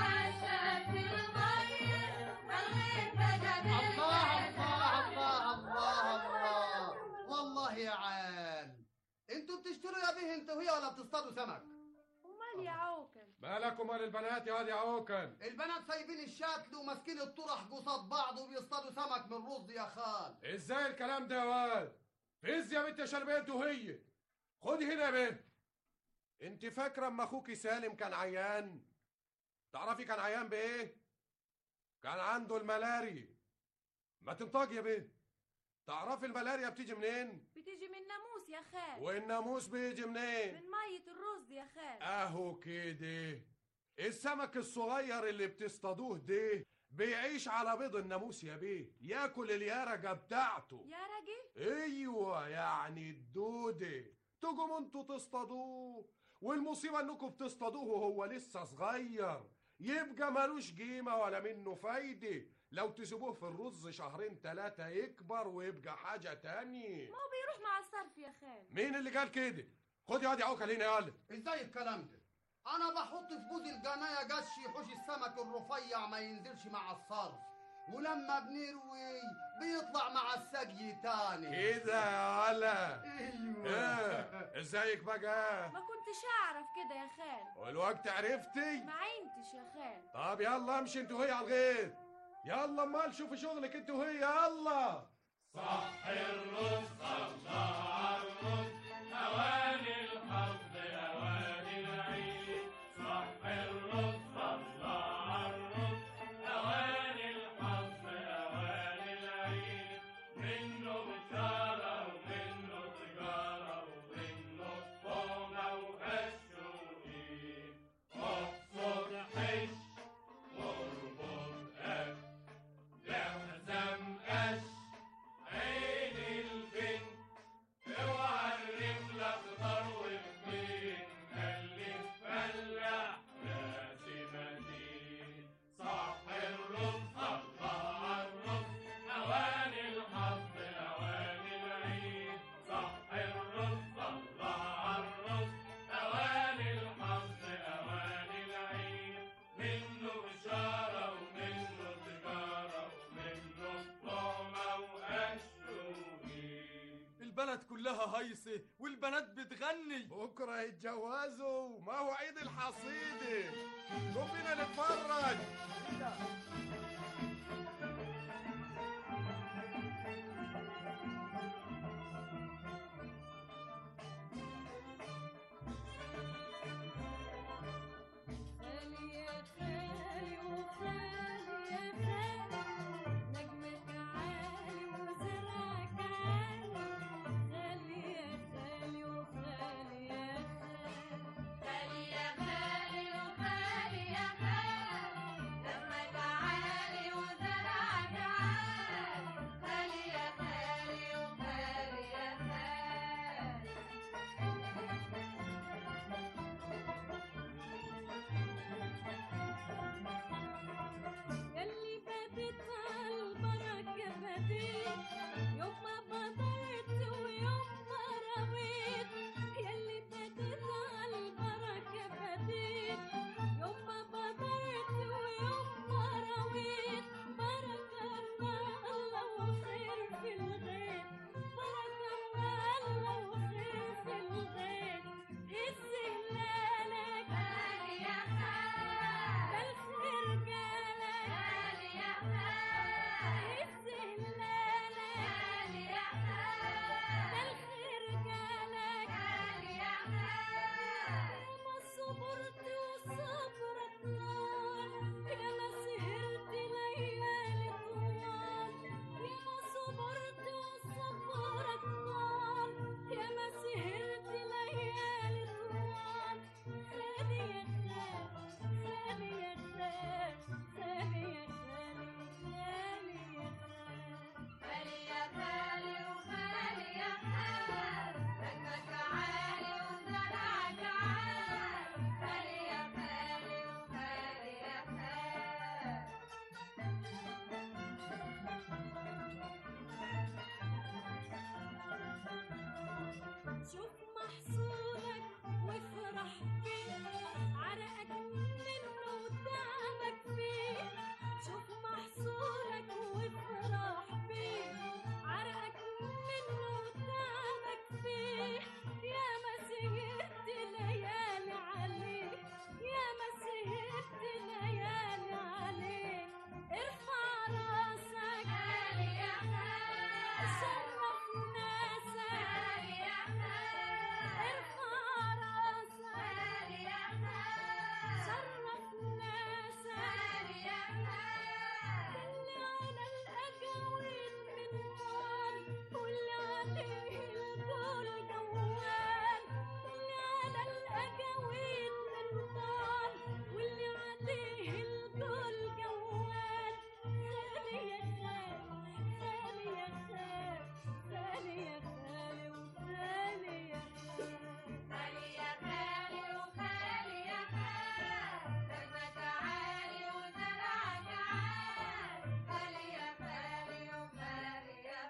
معشق في المية والغيط بقى بركة
الله
يا
الله الله الله الله والله يا عال انتوا بتشتروا يا به انت وهي ولا بتصطادوا سمك
ومال يا عوكل
مالك ومال البنات يا واد يا عوكل
البنات سايبين الشاتل وماسكين الطرح قصاد بعض وبيصطادوا سمك من رز يا خال
ازاي الكلام ده يا واد فز يا بنت يا شربيه انت وهي خدي هنا يا بنت انت فاكره اما اخوكي سالم كان عيان تعرفي كان عيان بايه كان عنده الملاريا ما تنطقي يا بنت تعرفي الملاريا بتيجي منين
بتيجي من ناموس يا خال
والناموس بيجي منين
من مية الرز يا خال
اهو كده السمك الصغير اللي بتصطادوه ده بيعيش على بيض الناموس يا بيه ياكل اليرقة بتاعته
يا راجل
ايوه يعني الدودة تقوموا انتوا تصطادوه والمصيبة انكم بتصطادوه وهو لسه صغير يبقى ملوش قيمة ولا منه فايدة لو تسيبوه في الرز شهرين تلاتة يكبر ويبقى حاجة تانية
ما هو بيروح مع الصرف يا خال
مين اللي قال كده خد يا واد يا عوكل هنا يالا
ازاي الكلام ده انا بحط في بوز القناية قش يحوش السمك الرفيع ما ينزلش مع الصرف ولما بنروي بيطلع مع السقي تاني
كده يا ولا
ايوه
ايه ازيك بقى
ما كنتش اعرف كده يا خال
والوقت عرفتي
ما عينتش يا خال
طب يلا امشي انت وهي على الغيط يلا امال شوفي شغلك انت وهي يلا
صح الرز الله على الرز أواني الحظ أواني العيد صح الرز الله على الرز أواني الحظ أواني العيد منه بشارة
البلد كلها هيصة والبنات بتغني
بكرة يتجوزوا ما هو عيد الحصيدة قوم بينا نتفرج
خالي يا خالي وخالي يا خالي نجمك عالي وزرعك عالي خالي يا خالي وخالي يا خالي خالي يا خالي وخالي يا خالي دمك عالي وزرعك عالي خالي يا خالي وخالي يا يلي بدت عالبركة بديت يوم ما بدرت ويوم ما رويت يلي بدت عالبركة بديت يوم ما بدرت ويوم ما رويت بركة الله وخير في الغيب بركة الله وخير في الغيب الزهلالك غالي يا خال بالخير جالك غالي يا خال الزهلالك غالي يا خال بالخير جالك غالي يا خال ما صبرت وصبرك نار يا ما سهرت ليالي طوال يا ما صبرت وصبرك نار يا ما سهرت ليالي طوال خالي يا خال خالي يا خال خالي يا خالي خالي يا خال خالي يا خالي وخالي يا خال رجلك عالي وزرعك عالي خالي يا خالي وخالي يا خال شوف محصولك وافرح بيه عرقك منه وتعبك فيه شوف محصولك وافرح بيه عرقك منه وتعبك فيه يا ما سهرت ليالي عليه يا ما سهرت ليالي عليه ارفع راسك غالي يا خال شرف ناسك غالي يا خال ارفع راسك غالي يا خال شرف ناسك غالي يا خال اللي على الاجاويل من نار واللي عليه الكل جوال اللي على الاجاويل من نار واللي عليه الكل جوال خالي يا خال خالي يا خال خالي يا خالي وخالي يا خال خالي يا خالي وخالي يا خال دربك عالي وزرعك عالي خالي يا خالي وخالي يا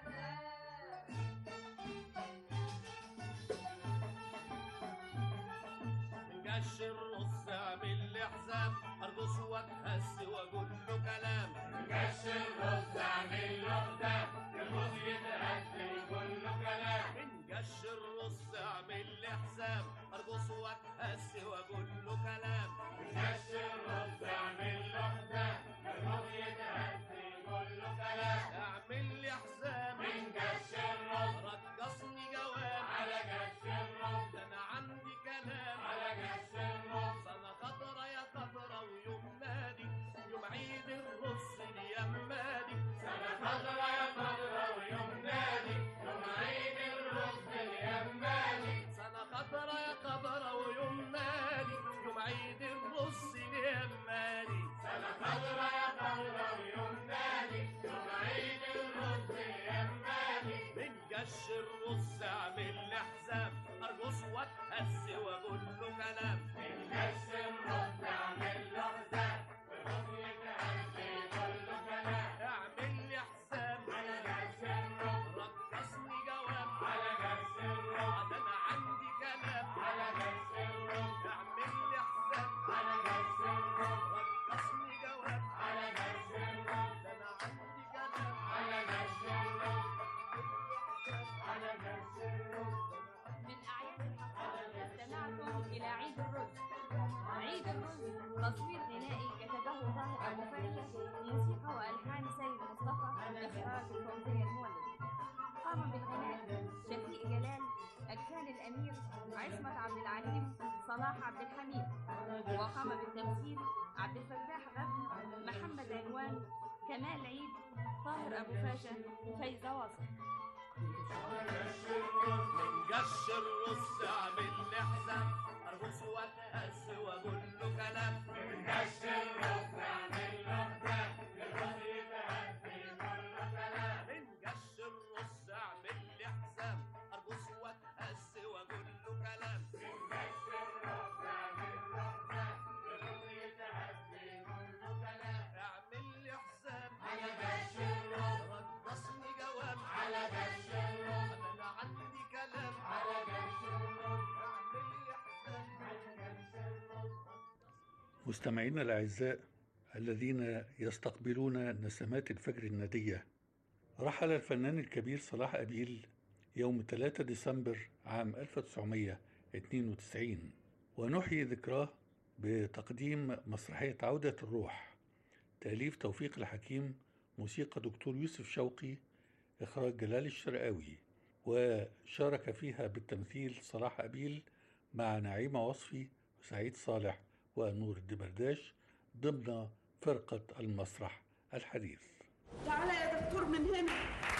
قش الرص اعمل لي حساب ارقص واتهز واقول له كلام
قش الرز اعمل له حساب الرز يتهز ويقول له كلام
قش الرص اعمل لي حساب ارقص واتهز واقول له كلام
قش الرز اعمل له حساب الرز يتهز ويقول له كلام
اعمل لي حساب
من قش الرز
رقصني جواب
على قش الرز
ده انا عندي كلام
على قش الرز
سنة خضرة يا خضرة ويوم نادي يوم عيد الرص اليمادي
سنة خضرة يا خضرة ويوم نادي يوم عيد الرز اليماني
سنة خضرة يا خضرة ويوم نادي يوم عيد الرص اليمادي
سنة خضرة يا خضرة ويوم نادي يوم عيد الرز اليماني
من قش الرص اعمل لي حساب ارقص واتهز واقول له كلام
من قش الرز اعمل له حساب الرز يتهز يقول له كلام
اعمل لي حساب
على قش الرز
رقصني جواب
على قش الرز
ده انا عندي كلام
على قش الرز
اعمل لي حساب
على قش الرز
رقصني جواب
على قش الرز
ده انا عندي كلام
على قش الرز على
من أعياد الحصاد استمعتم إلى عيد الرز عيد الرز تصوير غنائي كتبه طاهر أبو فاشا موسيقى وألحان سيد مصطفى إخراج فوزية المولد قام بالغناء شفيق جلال أجسان الأمير عصمت عبد العليم صلاح عبد الحميد وقام بالتمثيل عبد الفتاح غبن محمد عنوان كمال عيد طاهر أبو فاشا فايزة واصل
من قش الرز اعمل لي حساب ارقص واتهز واقول له كلام من قش الرز اعمل له حساب الرز يتهز يقول له كلام من قش الرز اعمل لي حساب ارقص واتهز واقول له كلام من قش الرز اعمل له حساب الرز يتهز يقول له كلام اعمل لي حساب على قش الرز رقصني جواب على قش الرز انا عندي كلام على قش الرز اعمل لي حساب على قش الرز
مستمعينا الأعزاء الذين يستقبلون نسمات الفجر الندية رحل الفنان الكبير صلاح أبيل يوم 3 ديسمبر عام 1992 ونحيي ذكراه بتقديم مسرحية عودة الروح تأليف توفيق الحكيم موسيقى دكتور يوسف شوقي إخراج جلال الشرقاوي وشارك فيها بالتمثيل صلاح أبيل مع نعيمة وصفي وسعيد صالح ونور الدبرداش ضمن فرقة المسرح الحديث
تعالى يا دكتور من هنا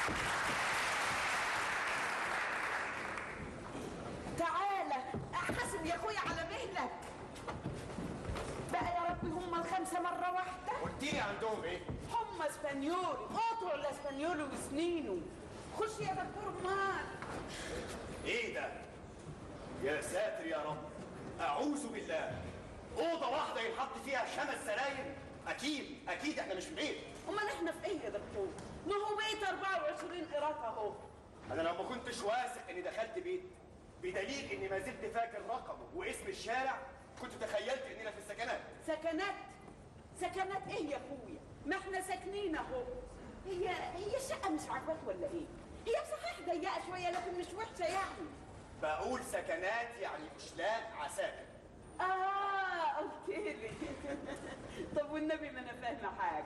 تعالى حاسب يا اخويا على مهلك بقى يا ربي هم الخمسه مره واحده
قلت لي عندهم ايه؟
هم اسبانيولي قطعوا الاسبانيولي وسنينه خش يا دكتور مان
ايه ده؟ يا ساتر يا رب اعوذ بالله اوضه واحده ينحط فيها خمس سراير اكيد اكيد احنا مش في بيت
امال احنا في ايه يا دكتور ما هو بيت 24 قيراط اهو
انا لو ما كنتش واثق اني دخلت بيت بدليل اني ما زلت فاكر رقمه واسم الشارع كنت تخيلت اننا في السكنات
سكنات سكنات ايه يا اخويا ما احنا ساكنين اهو هي هي الشقه مش عاجباك ولا ايه هي صحيح ضيقه شويه لكن مش وحشه يعني
بقول سكنات يعني اشلاء عساكر
اه قلت لي طب والنبي ما انا فاهمه حاجه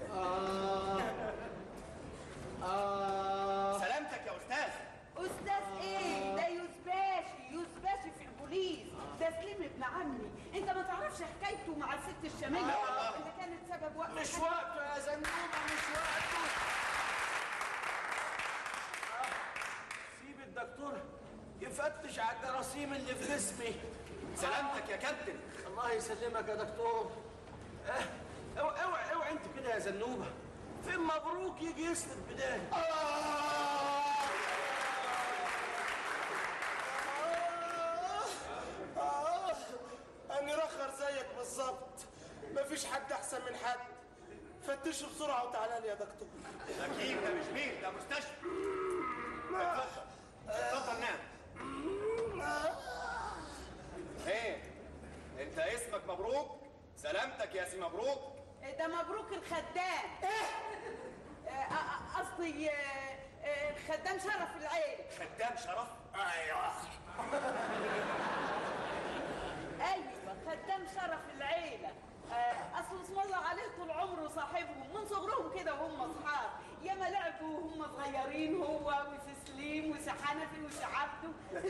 آه سلامتك يا استاذ
استاذ ايه ده يوسباشي يوسباشي في البوليس ده سليم ابن عمي انت ما تعرفش حكايته مع الست الشاميه
لا والله.
اللي كانت سبب وقت
مش
الحادث.
وقته يا زنوبه مش وقته
سيب الدكتور يفتش على الجراثيم اللي في جسمي
سلامتك يا كابتن
الله يسلمك يا دكتور اه، اوعى اوعى اوعى انت كده يا زنوبه فين مبروك يجي يسند بدايه
آه أنا رخر زيك بالظبط مفيش حد أحسن من حد فتشه بسرعة وتعالى لي يا دكتور أكيد ده مش بيت ده مستشفى اتفضل اتفضل نام ايه انت اسمك مبروك سلامتك يا سي مبروك
ده مبروك الخدام آه، آه، قصدي آه، آه، خدام شرف العيله
خدام شرف ايوه
ايوه خدام شرف العيله آه، اصل اسم الله عليه طول عمره صاحبهم من صغرهم كده وهم اصحاب ياما لعبوا وهم صغيرين هو وسي سليم وسي حنفي وسي عبده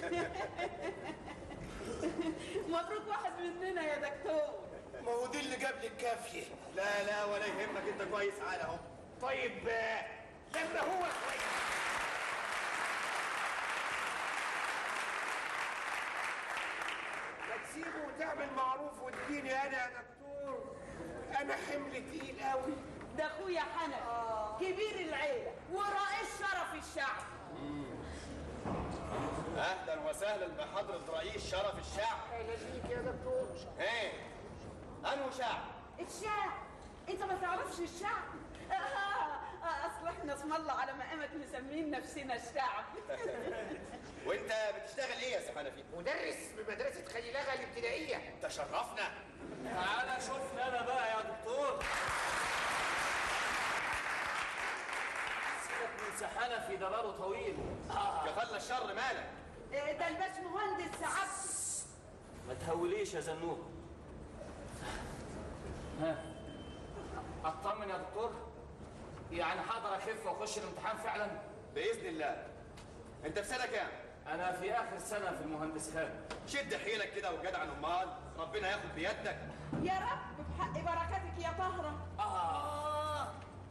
مبروك واحد مننا يا دكتور
ما هو دي اللي جاب لي الكافيه لا لا ولا يهمك انت كويس على اهو طيب آه، لما هو كويس ما تسيبه وتعمل معروف وتديني انا يا دكتور انا حمل تقيل قوي
ده اخويا حنفي كبير العيله ورئيس شرف الشعب
اهلا وسهلا بحضرة رئيس شرف الشعب اهلا بيك يا دكتور ايه انو شعب
الشعب انت ما تعرفش الشعب آه آه، اصل احنا اسم الله على مقامك مسمين نفسنا الشعب
وانت بتشتغل ايه يا سي حنفي مدرس بمدرسة خليلغة الابتدائية تشرفنا
تعالى شوفني انا بقى يا دكتور سيبك من
سحانة في ضراره طويل آه.
كفلنا الشر مالك
إيه ده الباشمهندس سعادته
ما تهوليش يا زنوب ها اطمن يا دكتور يعني هقدر اخف واخش الامتحان فعلا
باذن الله انت في سنه كام
انا في اخر سنه في المهندس خالد
شد حيلك كده وجدع امال ربنا ياخد بيدك
يا رب بحق بركاتك يا طهرة
آه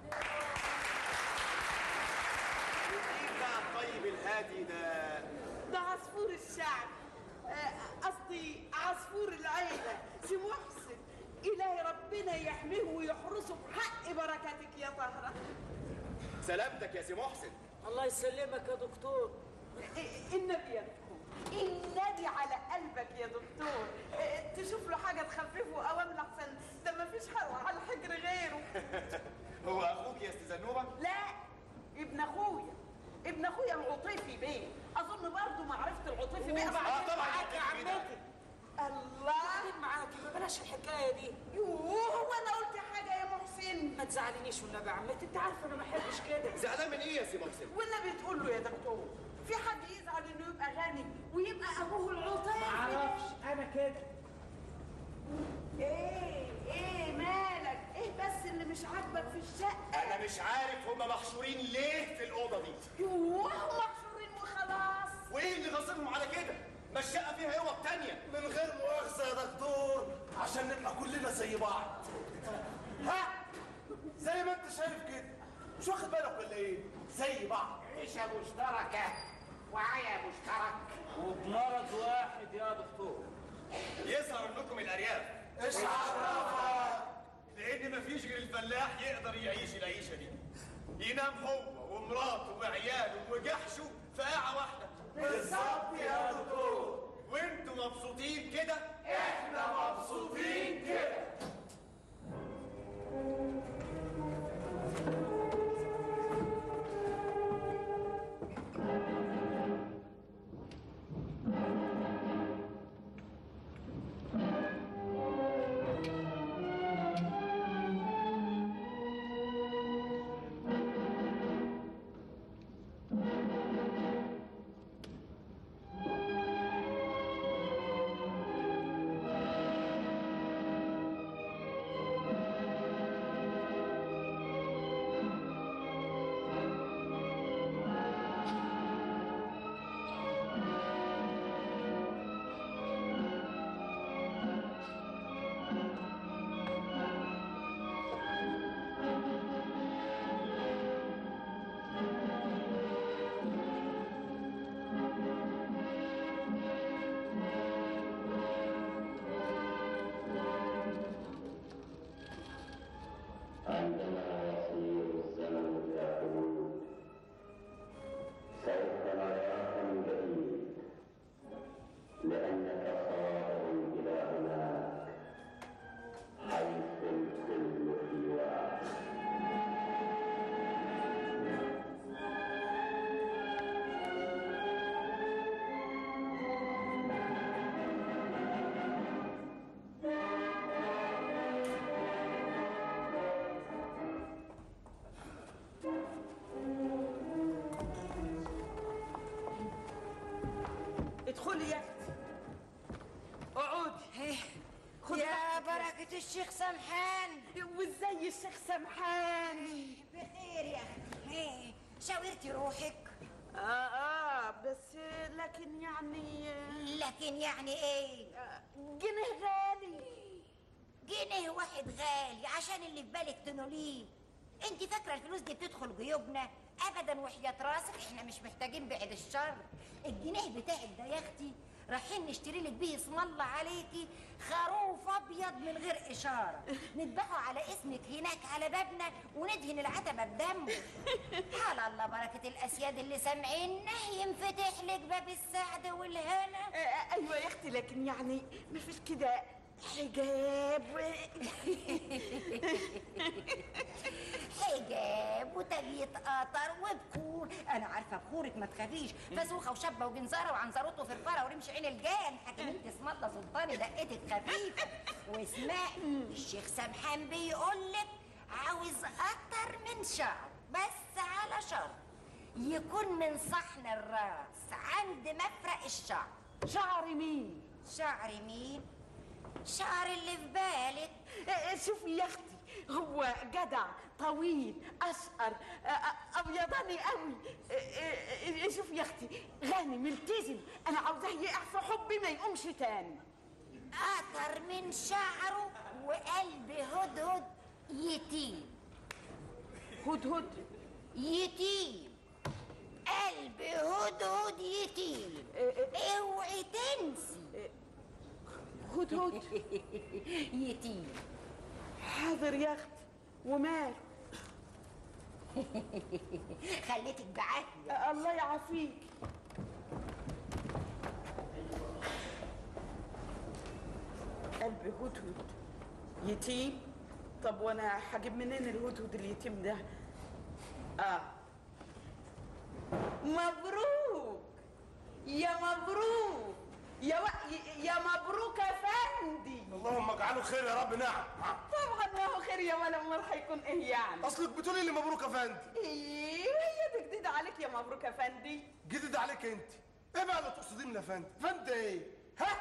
مين بقى الطيب الهادي ده
ده عصفور الشعب آه، قصدي عصفور العيلة سي محسن إلهي ربنا يحميه ويحرسه بحق بركاتك يا طهرة
سلامتك يا سي محسن
الله يسلمك يا دكتور
النبي يا دكتور النبي على قلبك يا دكتور آه، تشوف له حاجة تخففه أوامر أحسن ده مفيش حق على الحجر غيره
هو اخوك يا استاذ زنوبه
لا ابن أخويا ابن أخويا العطيفي بيه أظن برضه معرفة العطيفي بيه
آه، طبعاً
معاك يا
العطيفي بيه ده.
عمتي الله
معاكي ما بلاش الحكايه دي
يوه هو انا قلت حاجه يا محسن
ما تزعلنيش والنبي يا عمتي انت عارفه انا ما بحبش كده
زعلان من ايه يا سي محسن
والنبي تقول له يا دكتور في حد يزعل انه يبقى غني ويبقى ابوه العطيفي
ما اعرفش انا كده
ايه ايه مالك ايه بس اللي مش عاجبك في الشقه
انا مش عارف هما محشورين ليه في الاوضه دي
يوه محشورين وخلاص
وايه اللي غاصبهم على كده ما الشقه فيها اوض تانية
من غير مؤاخذة يا دكتور عشان نبقى كلنا زي بعض ها زي ما انت شايف كده مش واخد بالك ولا ايه زي بعض
عيشة مشتركة وعيا مشترك وبمرض واحد يا دكتور
يظهر انكم الارياف
ايش عرفك
لان مفيش غير الفلاح يقدر يعيش العيشه دي ينام هو ومراته وعياله وجحشه في قاعه واحده
بالظبط يا دكتور
وانتوا مبسوطين كده
احنا مبسوطين كده
عندما يصير الزمن يقول سوف نراك من بعيد لأنك صائر إلى هناك حيث الكل في واحد
ادخلي يا اختي اقعدي خدي
يا
راحتك
بركة الشيخ سمحان
وازاي الشيخ سمحان
بخير يا أختي إيه، شاورتي روحك
اه اه بس لكن يعني
لكن يعني ايه
جنيه غالي
جنيه واحد غالي عشان اللي في بالك تنوليه انت فاكره الفلوس دي بتدخل جيوبنا ابدا وحياة راسك احنا مش محتاجين بعد الشر الجنيه بتاعك ده يا اختي رايحين نشتري لك بيه اسم الله عليكي خروف ابيض من غير اشاره نذبحه على اسمك هناك على بابنا وندهن العتبه بدمه على الله بركه الاسياد اللي سامعينه ينفتح لك باب السعد والهنا
آه ايوه يا اختي لكن يعني مفيش كده حجاب
حجاب وتبيت قطر وبخور انا عارفه بخورك ما تخافيش فسوخه وشبه وجنزاره وعنزروت وفرفره ورمش عين الجان حكيمة اسم الله سلطاني دقتك خفيفه واسمعي الشيخ سمحان بيقول لك عاوز اكتر من شهر بس على شرط يكون من صحن الراس عند مفرق الشعر
شعر مين
شعر مين شعر اللي في بالك
إيه، شوفي يا اختي هو جدع طويل اشقر آه، آه، ابيضاني قوي إيه، إيه، شوفي يا اختي غني ملتزم انا عاوزاه يقع في حبي ما يقومش تاني
اثر من شعره وقلب هدهد يتيم
هدهد
يتيم قلب هدهد يتيم اوعي تنسي
هدهد
يتيم
حاضر يا اختي ومال
خليتك بعافية
الله يعافيك قلب هدهد يتيم طب وانا هجيب منين الهدهد اليتيم ده اه مبروك يا مبروك يا و... يا مبروك يا فندي
اللهم اجعله خير يا رب نعم
طبعا ما هو خير يا ولا امال هيكون ايه يعني
اصلك بتقولي لي مبروك يا فندي
ايه هي دي جديده عليك يا مبروك يا فندي
جديد عليك انت ايه بقى اللي تقصديه من يا فندي فندي ايه ها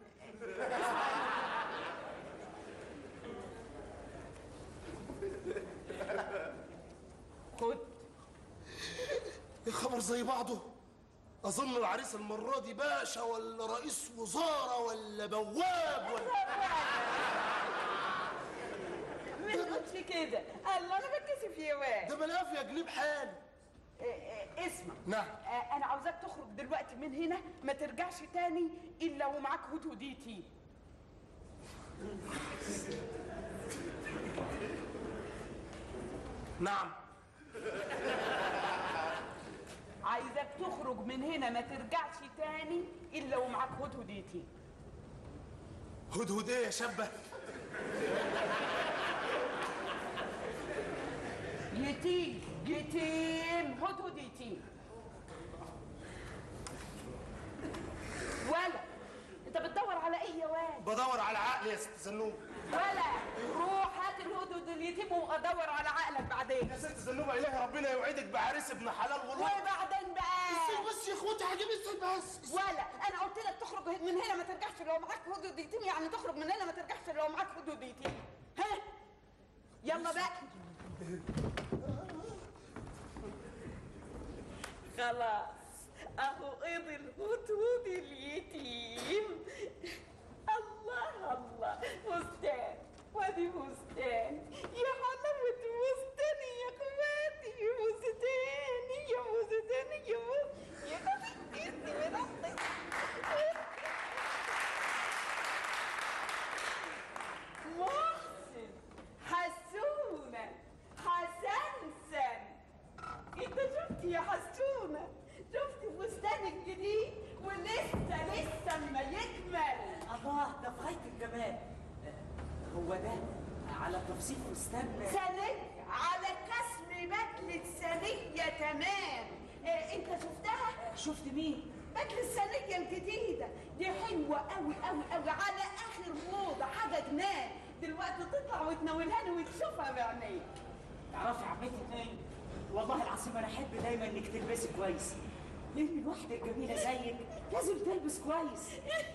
خد
يا خبر زي بعضه اظن العريس المره دي باشا ولا رئيس وزاره ولا بواب ولا
ما تقولش كده الله انا بتكسف يا واد
ده بلاف يا جنيه بحال
إيه إيه اسمع
نعم
آه، انا عاوزاك تخرج دلوقتي من هنا ما ترجعش تاني الا ومعاك هدهديتي
نعم
عايزاك تخرج من هنا ما ترجعش تاني الا ومعاك هدهديتي
هدهد ايه يا شابه
يتيم يتيم هدهد يتيم ولا انت بتدور على ايه يا واد
بدور على عقل يا ست زنوب
ولا روح هات الهدهد اليتيم وادور على عقلك بعدين
يا ست زنوبه الهي ربنا يوعدك بعريس ابن حلال والله
وبعدين بقى
بس بس يا اخواتي هجيب السيد بس
ولا انا قلت لك تخرج من هنا ما ترجعش لو معاك هدهد يتيم يعني تخرج من هنا ما ترجعش لو معاك هدهد يتيم ها يلا بقى خلاص اهو قضي الهدهد اليتيم الله الله فستان وادي فستان يا حلاوة فستاني يا اخواتي يا فستاني يا فستاني يا فستاني يا خطيتي بنطي محسن حسونة حسنسن انت شفت يا حسونة شفت فستان الجديد ولسه لسه اما يكمل
الله ده في غايه الجمال هو ده على تفصيل فستان
ثانية على كسر بدلة ثانية تمام إيه انت شفتها؟
شفت مين؟
بدلة الثانية الجديدة دي حلوة قوي قوي قوي على آخر موضة حاجة جنان دلوقتي تطلع وتناولها لي وتشوفها بعينيك
تعرفي يا عمتي ايه؟ والله العظيم انا احب دايما انك تلبسي كويس لان الواحده الجميله زيك لازم تلبس كويس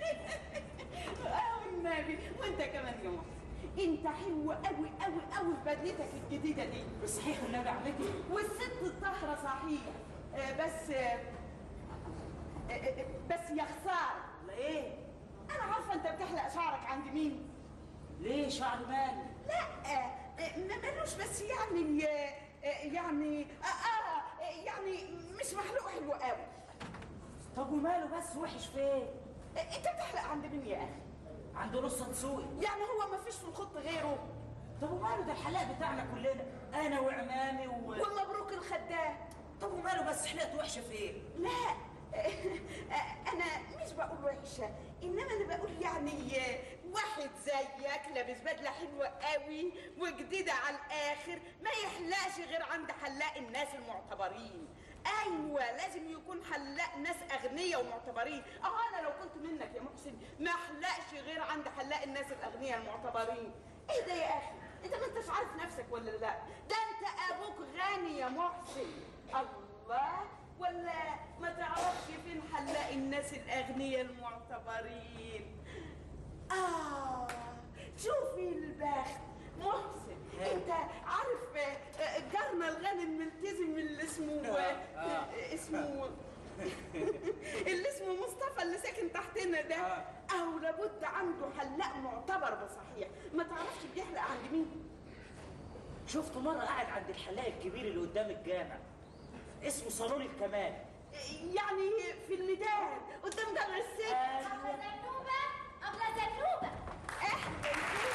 اه والنبي وانت كمان يا محسن انت حلو قوي قوي قوي في بدلتك الجديدة دي
صحيح والنبي عمتي
والست الطاهرة صحيح آه بس آه آه، آه، بس يا خسارة
ايه؟
انا عارفة انت بتحلق شعرك عند مين
ليه شعر مال؟
لا آه، آه، ما مالوش بس يعني آه، آه، يعني آه, آه آه، يعني مش محلوق حلو قوي
طب وماله بس وحش فين؟
انت بتحلق عند مين يا اخي؟
عند نص تسوقي
يعني هو ما فيش في الخط غيره
طب وماله ده الحلاق بتاعنا كلنا انا وعمامي و...
ومبروك الخدام
طب وماله بس حلقت وحشه فين؟
لا انا مش بقول وحشه انما انا بقول يعني واحد زيك لابس بدله حلوه قوي وجديده على الاخر ما يحلقش غير عند حلاق الناس المعتبرين ايوه لازم يكون حلاق ناس اغنياء ومعتبرين اه انا لو كنت منك يا محسن ما احلقش غير عند حلاق الناس الاغنياء المعتبرين ايه ده يا اخي انت ما انتش عارف نفسك ولا لا ده انت ابوك غني يا محسن الله الله ولا ما تعرفش فين هنلاقي الناس الأغنياء المعتبرين آه شوفي البخت محسن انت عارف آه، آه، جارنا الغني الملتزم اللي اسمه
آه، آه.
اسمه اللي اسمه مصطفى اللي ساكن تحتنا ده اهو لابد عنده حلاق معتبر بصحيح ما تعرفش بيحلق عند مين
شفته مرة قاعد عند الحلاق الكبير اللي قدام الجامع اسمه صالون الكمال
يعني في الميدان قدام جامع الست
أبلة
زنوبة أبلة زنوبة اهلا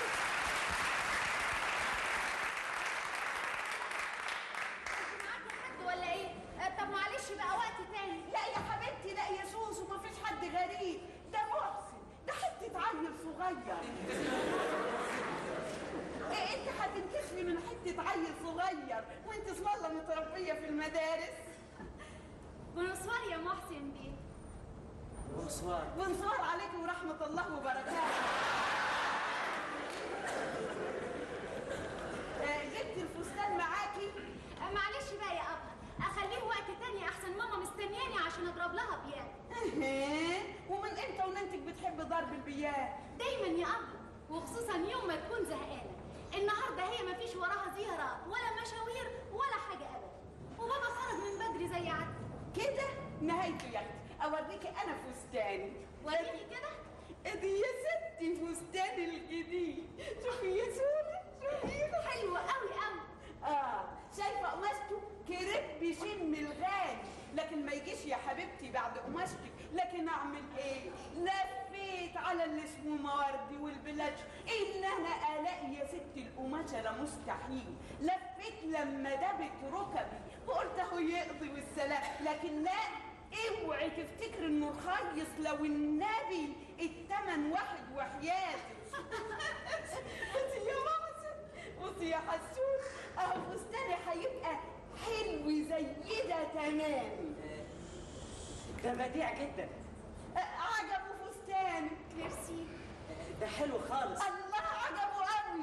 حد ولا ايه؟ آه، طب معلش بقى وقت تاني
لا يا حبيبتي لا يا سوسو ما فيش حد غريب ده محسن ده حتة عيل صغير إيه انت هتنكسري من حتة عيل صغير وانت اسم الله متربية في المدارس
بونسوار يا محسن بيه
بونسوار
ونصور عليكم ورحمة الله وبركاته آه، جبت الفستان معاكي
آه، معلش بقى يا أبلة أخليه وقت تاني أحسن ماما مستنياني عشان أضرب لها بيان
إيه؟ ومن امتى وننتك بتحب ضرب البيان
دايما يا أبلة وخصوصا يوم ما تكون زهقانة النهاردة هي مفيش وراها زيارات ولا مشاوير ولا حاجة أبدا وبابا خرج من بدري زي عادته
كده نهايته يا اختي اوريكي انا فستاني
وريني كده
ادي يا ستي فستان الجديد شوفي يا سولة شوفي
حلو قوي قوي
اه شايفه قماشته كريب بيشم الغالي لكن ما يجيش يا حبيبتي بعد قماشتك لكن اعمل ايه لفيت على اللي اسمه مواردي والبلاج ان انا الاقي يا ستي القماشه لا مستحيل لفيت لما دبت ركبي وقلت اهو يقضي والسلام لكن لا اوعي تفتكر انه رخيص لو النبي التمن واحد وحياتي بصي يا محسن بصي يا حسون اهو فستاني هيبقى حلو زي ده تمام
ده بديع جدا
آه، عجبه فستانك
ميرسي
ده حلو خالص
الله عجبه قوي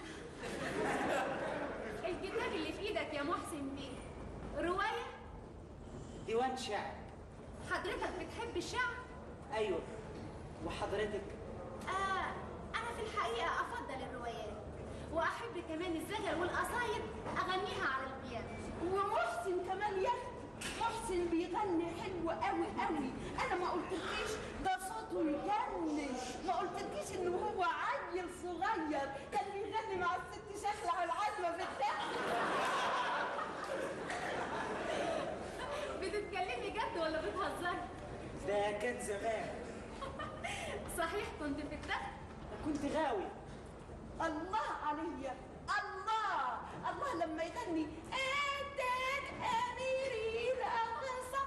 الكتاب اللي في إيدك يا محسن بيه رواية
ديوان شعر
حضرتك بتحب الشعر؟
ايوه وحضرتك
آه أنا في الحقيقة أفضل الروايات وأحب كمان الزجل والقصايد أغنيها على البيانو
ومحسن كمان يا اختي محسن بيغني حلو قوي قوي انا ما قلتلكيش ده صوته يجنن ما قلتلكيش انه هو عيل صغير كان بيغني مع الست شخلع العزمه في التاكسي
بتتكلمي جد ولا بتهزري؟
ده كان زمان
صحيح كنت في التخت؟
كنت غاوي
الله عليا الله الله لما يغني انتك اميري الاقصى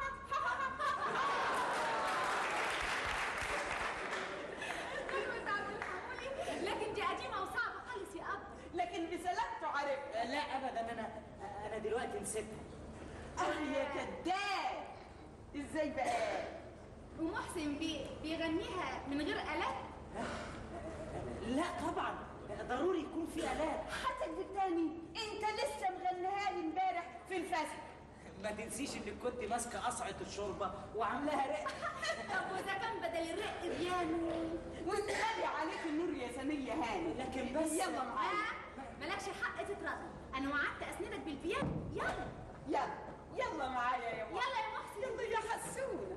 كلمة عبد الحمولي لكن دي قديمة وصعبة خالص يا أب
لكن بسلامته عرفت
لا ابدا انا انا دلوقتي نسيتها
اه يا كداب ازاي بقى
ومحسن بيه بيغنيها من غير آلات؟
لا طبعا ضروري يكون في الات
هتكذب تاني انت لسه مغنيها لي امبارح في الفسح
ما تنسيش انك كنت ماسكه قصعه الشوربه وعاملاها رق
طب وإذا كان بدل الرق بيانو
والنبي عليك النور يا سنية هاني
لكن بس
يلا معايا
آه مالكش حق تترضى أنا وعدت أسندك بالبيانو يلا
يلا يلا معايا يا محسن
يلا يا محسن
يلا يا حسونة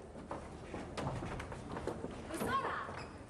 بسرعة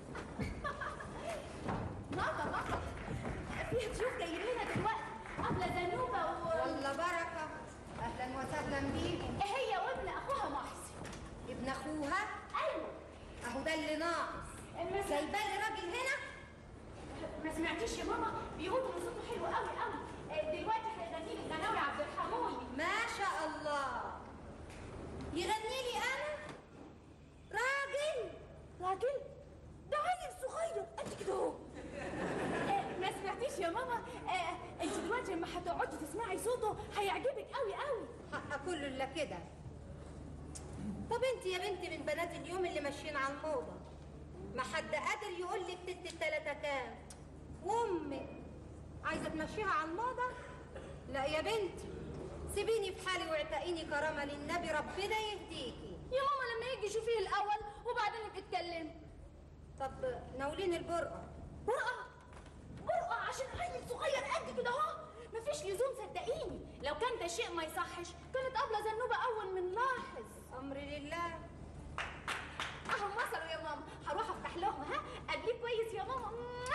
ماما ماما في ضيوف جايين لنا دلوقتي أبلة زنوبة و والله بركة أهلا وسهلا بيكم هي وابن أخوها محسن ابن أخوها أيوه أهو ده اللي ناقص ما سمع- سايباه لي راجل هنا ما سمعتيش يا ماما بيقولوا ان صوته حلو قوي قوي آه، دلوقتي هيغني لي غناوي عبد الحمولي ما شاء الله يغني لي أنا راجل
راجل ده عيل صغير قد كده اهو
آه، ما سمعتيش يا ماما آه، انت دلوقتي لما هتقعدي تسمعي صوته هيعجبك قوي قوي حق كله إلا كده طب انت يا بنتي من بنات اليوم اللي ماشيين على الموضة ما حد قادر يقول لك تلت التلاتة كام وامك عايزة تمشيها على الموضة لا يا بنتي
سيبيني في حالي واعتقيني كرامة للنبي ربنا يهديكي
يا ماما لما يجي شوفيه الاول وبعدين اتكلم
طب ناوليني البرقع
برقع برقع عشان عيل صغير قد كده اهو مفيش لزوم صدقيني لو كان ده شيء ما يصحش كانت قبله زنوبه اول من لاحظ
امري لله
اهو وصلوا يا ماما هروح افتح لهم ها قبليه كويس يا ماما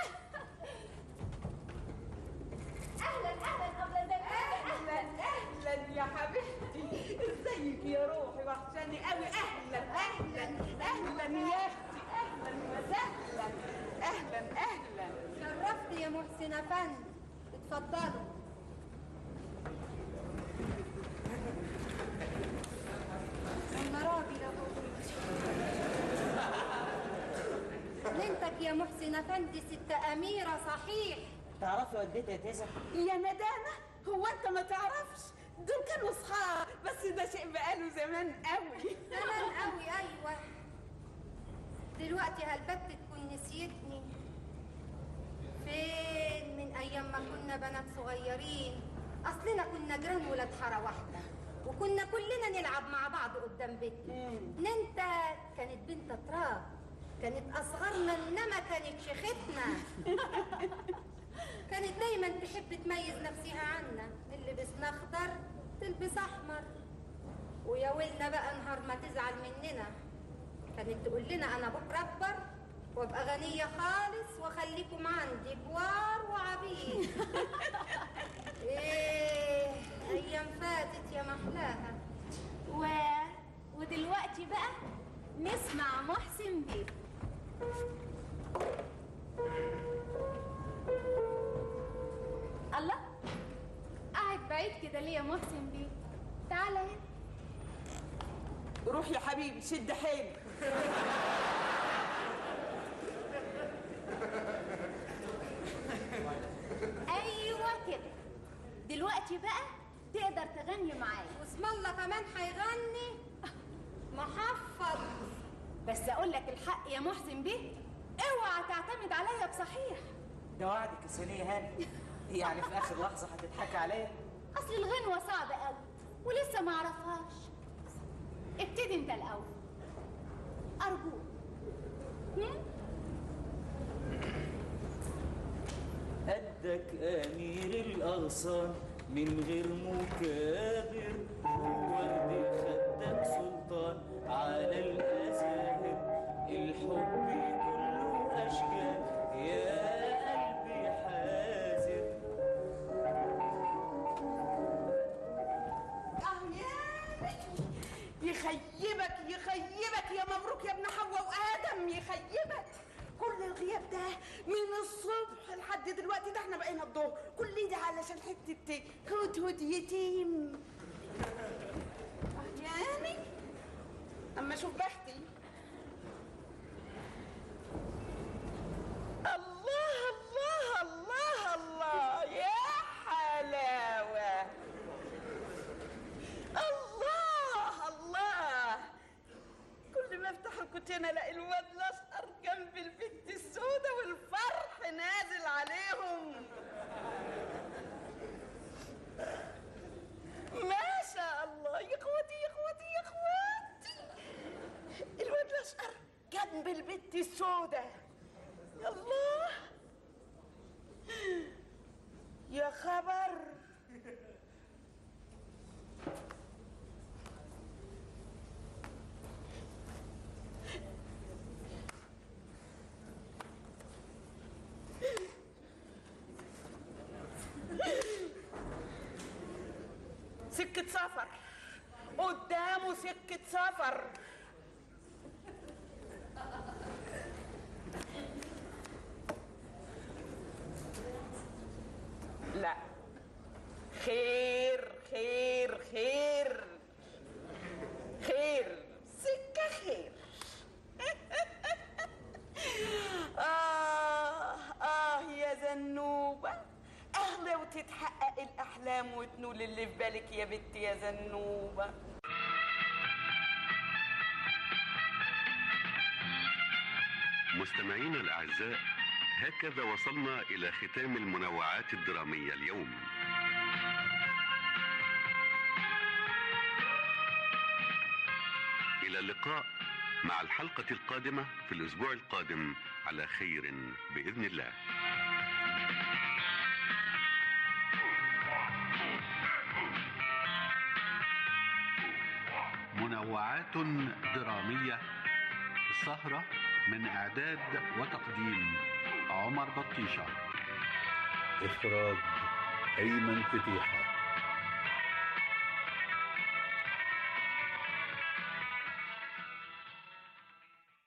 اهلا اهلا قبل
اهلا اهلا يا حبيبتي ازيك يا روحي وحشاني قوي اهلا اهلا اهلا يا اختي اهلا وسهلا اهلا اهلا
شرفت يا محسن افندي اتفضلوا انا راجل ابو بنتك يا محسن افندي ست اميره صحيح
تعرفي والدتي يا تيزا
يا ندامه هو انت ما تعرفش دول كانوا صحاب بس ده شيء بقاله زمان قوي
زمان قوي ايوه دلوقتي هالبت تكون نسيتني فين من ايام ما كنا بنات صغيرين اصلنا كنا جيران ولاد حاره واحده وكنا كلنا نلعب مع بعض قدام بيتنا ننتا كانت بنت تراب كانت اصغرنا انما كانت شيختنا كانت دايما تحب تميز نفسها عنا اللي لبسنا اخضر تلبس احمر ويا ويلنا بقى نهار ما تزعل مننا كانت تقول لنا انا بكره اكبر وابقى غنيه خالص واخليكم عندي جوار وعبيد ايه ايام فاتت يا محلاها
و... ودلوقتي بقى نسمع محسن بيه الله قاعد بعيد كده ليه يا محسن بيه تعالى هنا
روح يا حبيبي شد حيلك
ايوه كده دلوقتي بقى تقدر تغني معايا
واسم الله كمان هيغني محفظ
بس اقول لك الحق يا محسن بيه اوعى تعتمد عليا بصحيح
ده وعدك يا سنية هاني يعني في اخر لحظه هتضحكي عليا
اصل الغنوه صعبه قوي ولسه ما اعرفهاش ابتدي انت الاول ارجوك هم؟
قدك امير الاغصان من غير مكابر وورد خدك سلطان على الازاهر الحب كله اشجان يا قلبي حازر
يخيبك يخيبك يا مبروك يا ابن حواء وادم يخيبك كل الغياب ده من الصبح لحد دلوقتي ده احنا بقينا الظهر كل ده علشان حته هدهد يتيم آه يعني اما اشوف بختي الله الله الله الله يا حلاوه الله الله كل ما افتح الكوتين الاقي الواد الاشقر جنب البنت السوداء والفرح نازل عليهم ما شاء الله يا اخواتي يا اخواتي يا اخواتي الواد الاشقر جنب البنت السوداء الله يا خبر سكة سفر قدامه سكة سفر لا خير خير خير خير سكة خير آه آه يا زنوبة أهلا وتتحقق الأحلام وتنول اللي في بالك يا بنتي يا زنوبة
مستمعينا الأعزاء هكذا وصلنا إلى ختام المنوعات الدرامية اليوم إلى اللقاء مع الحلقة القادمة في الأسبوع القادم على خير بإذن الله
منوعات درامية السهرة من إعداد وتقديم عمر بطيشة إخراج أيمن فتيحة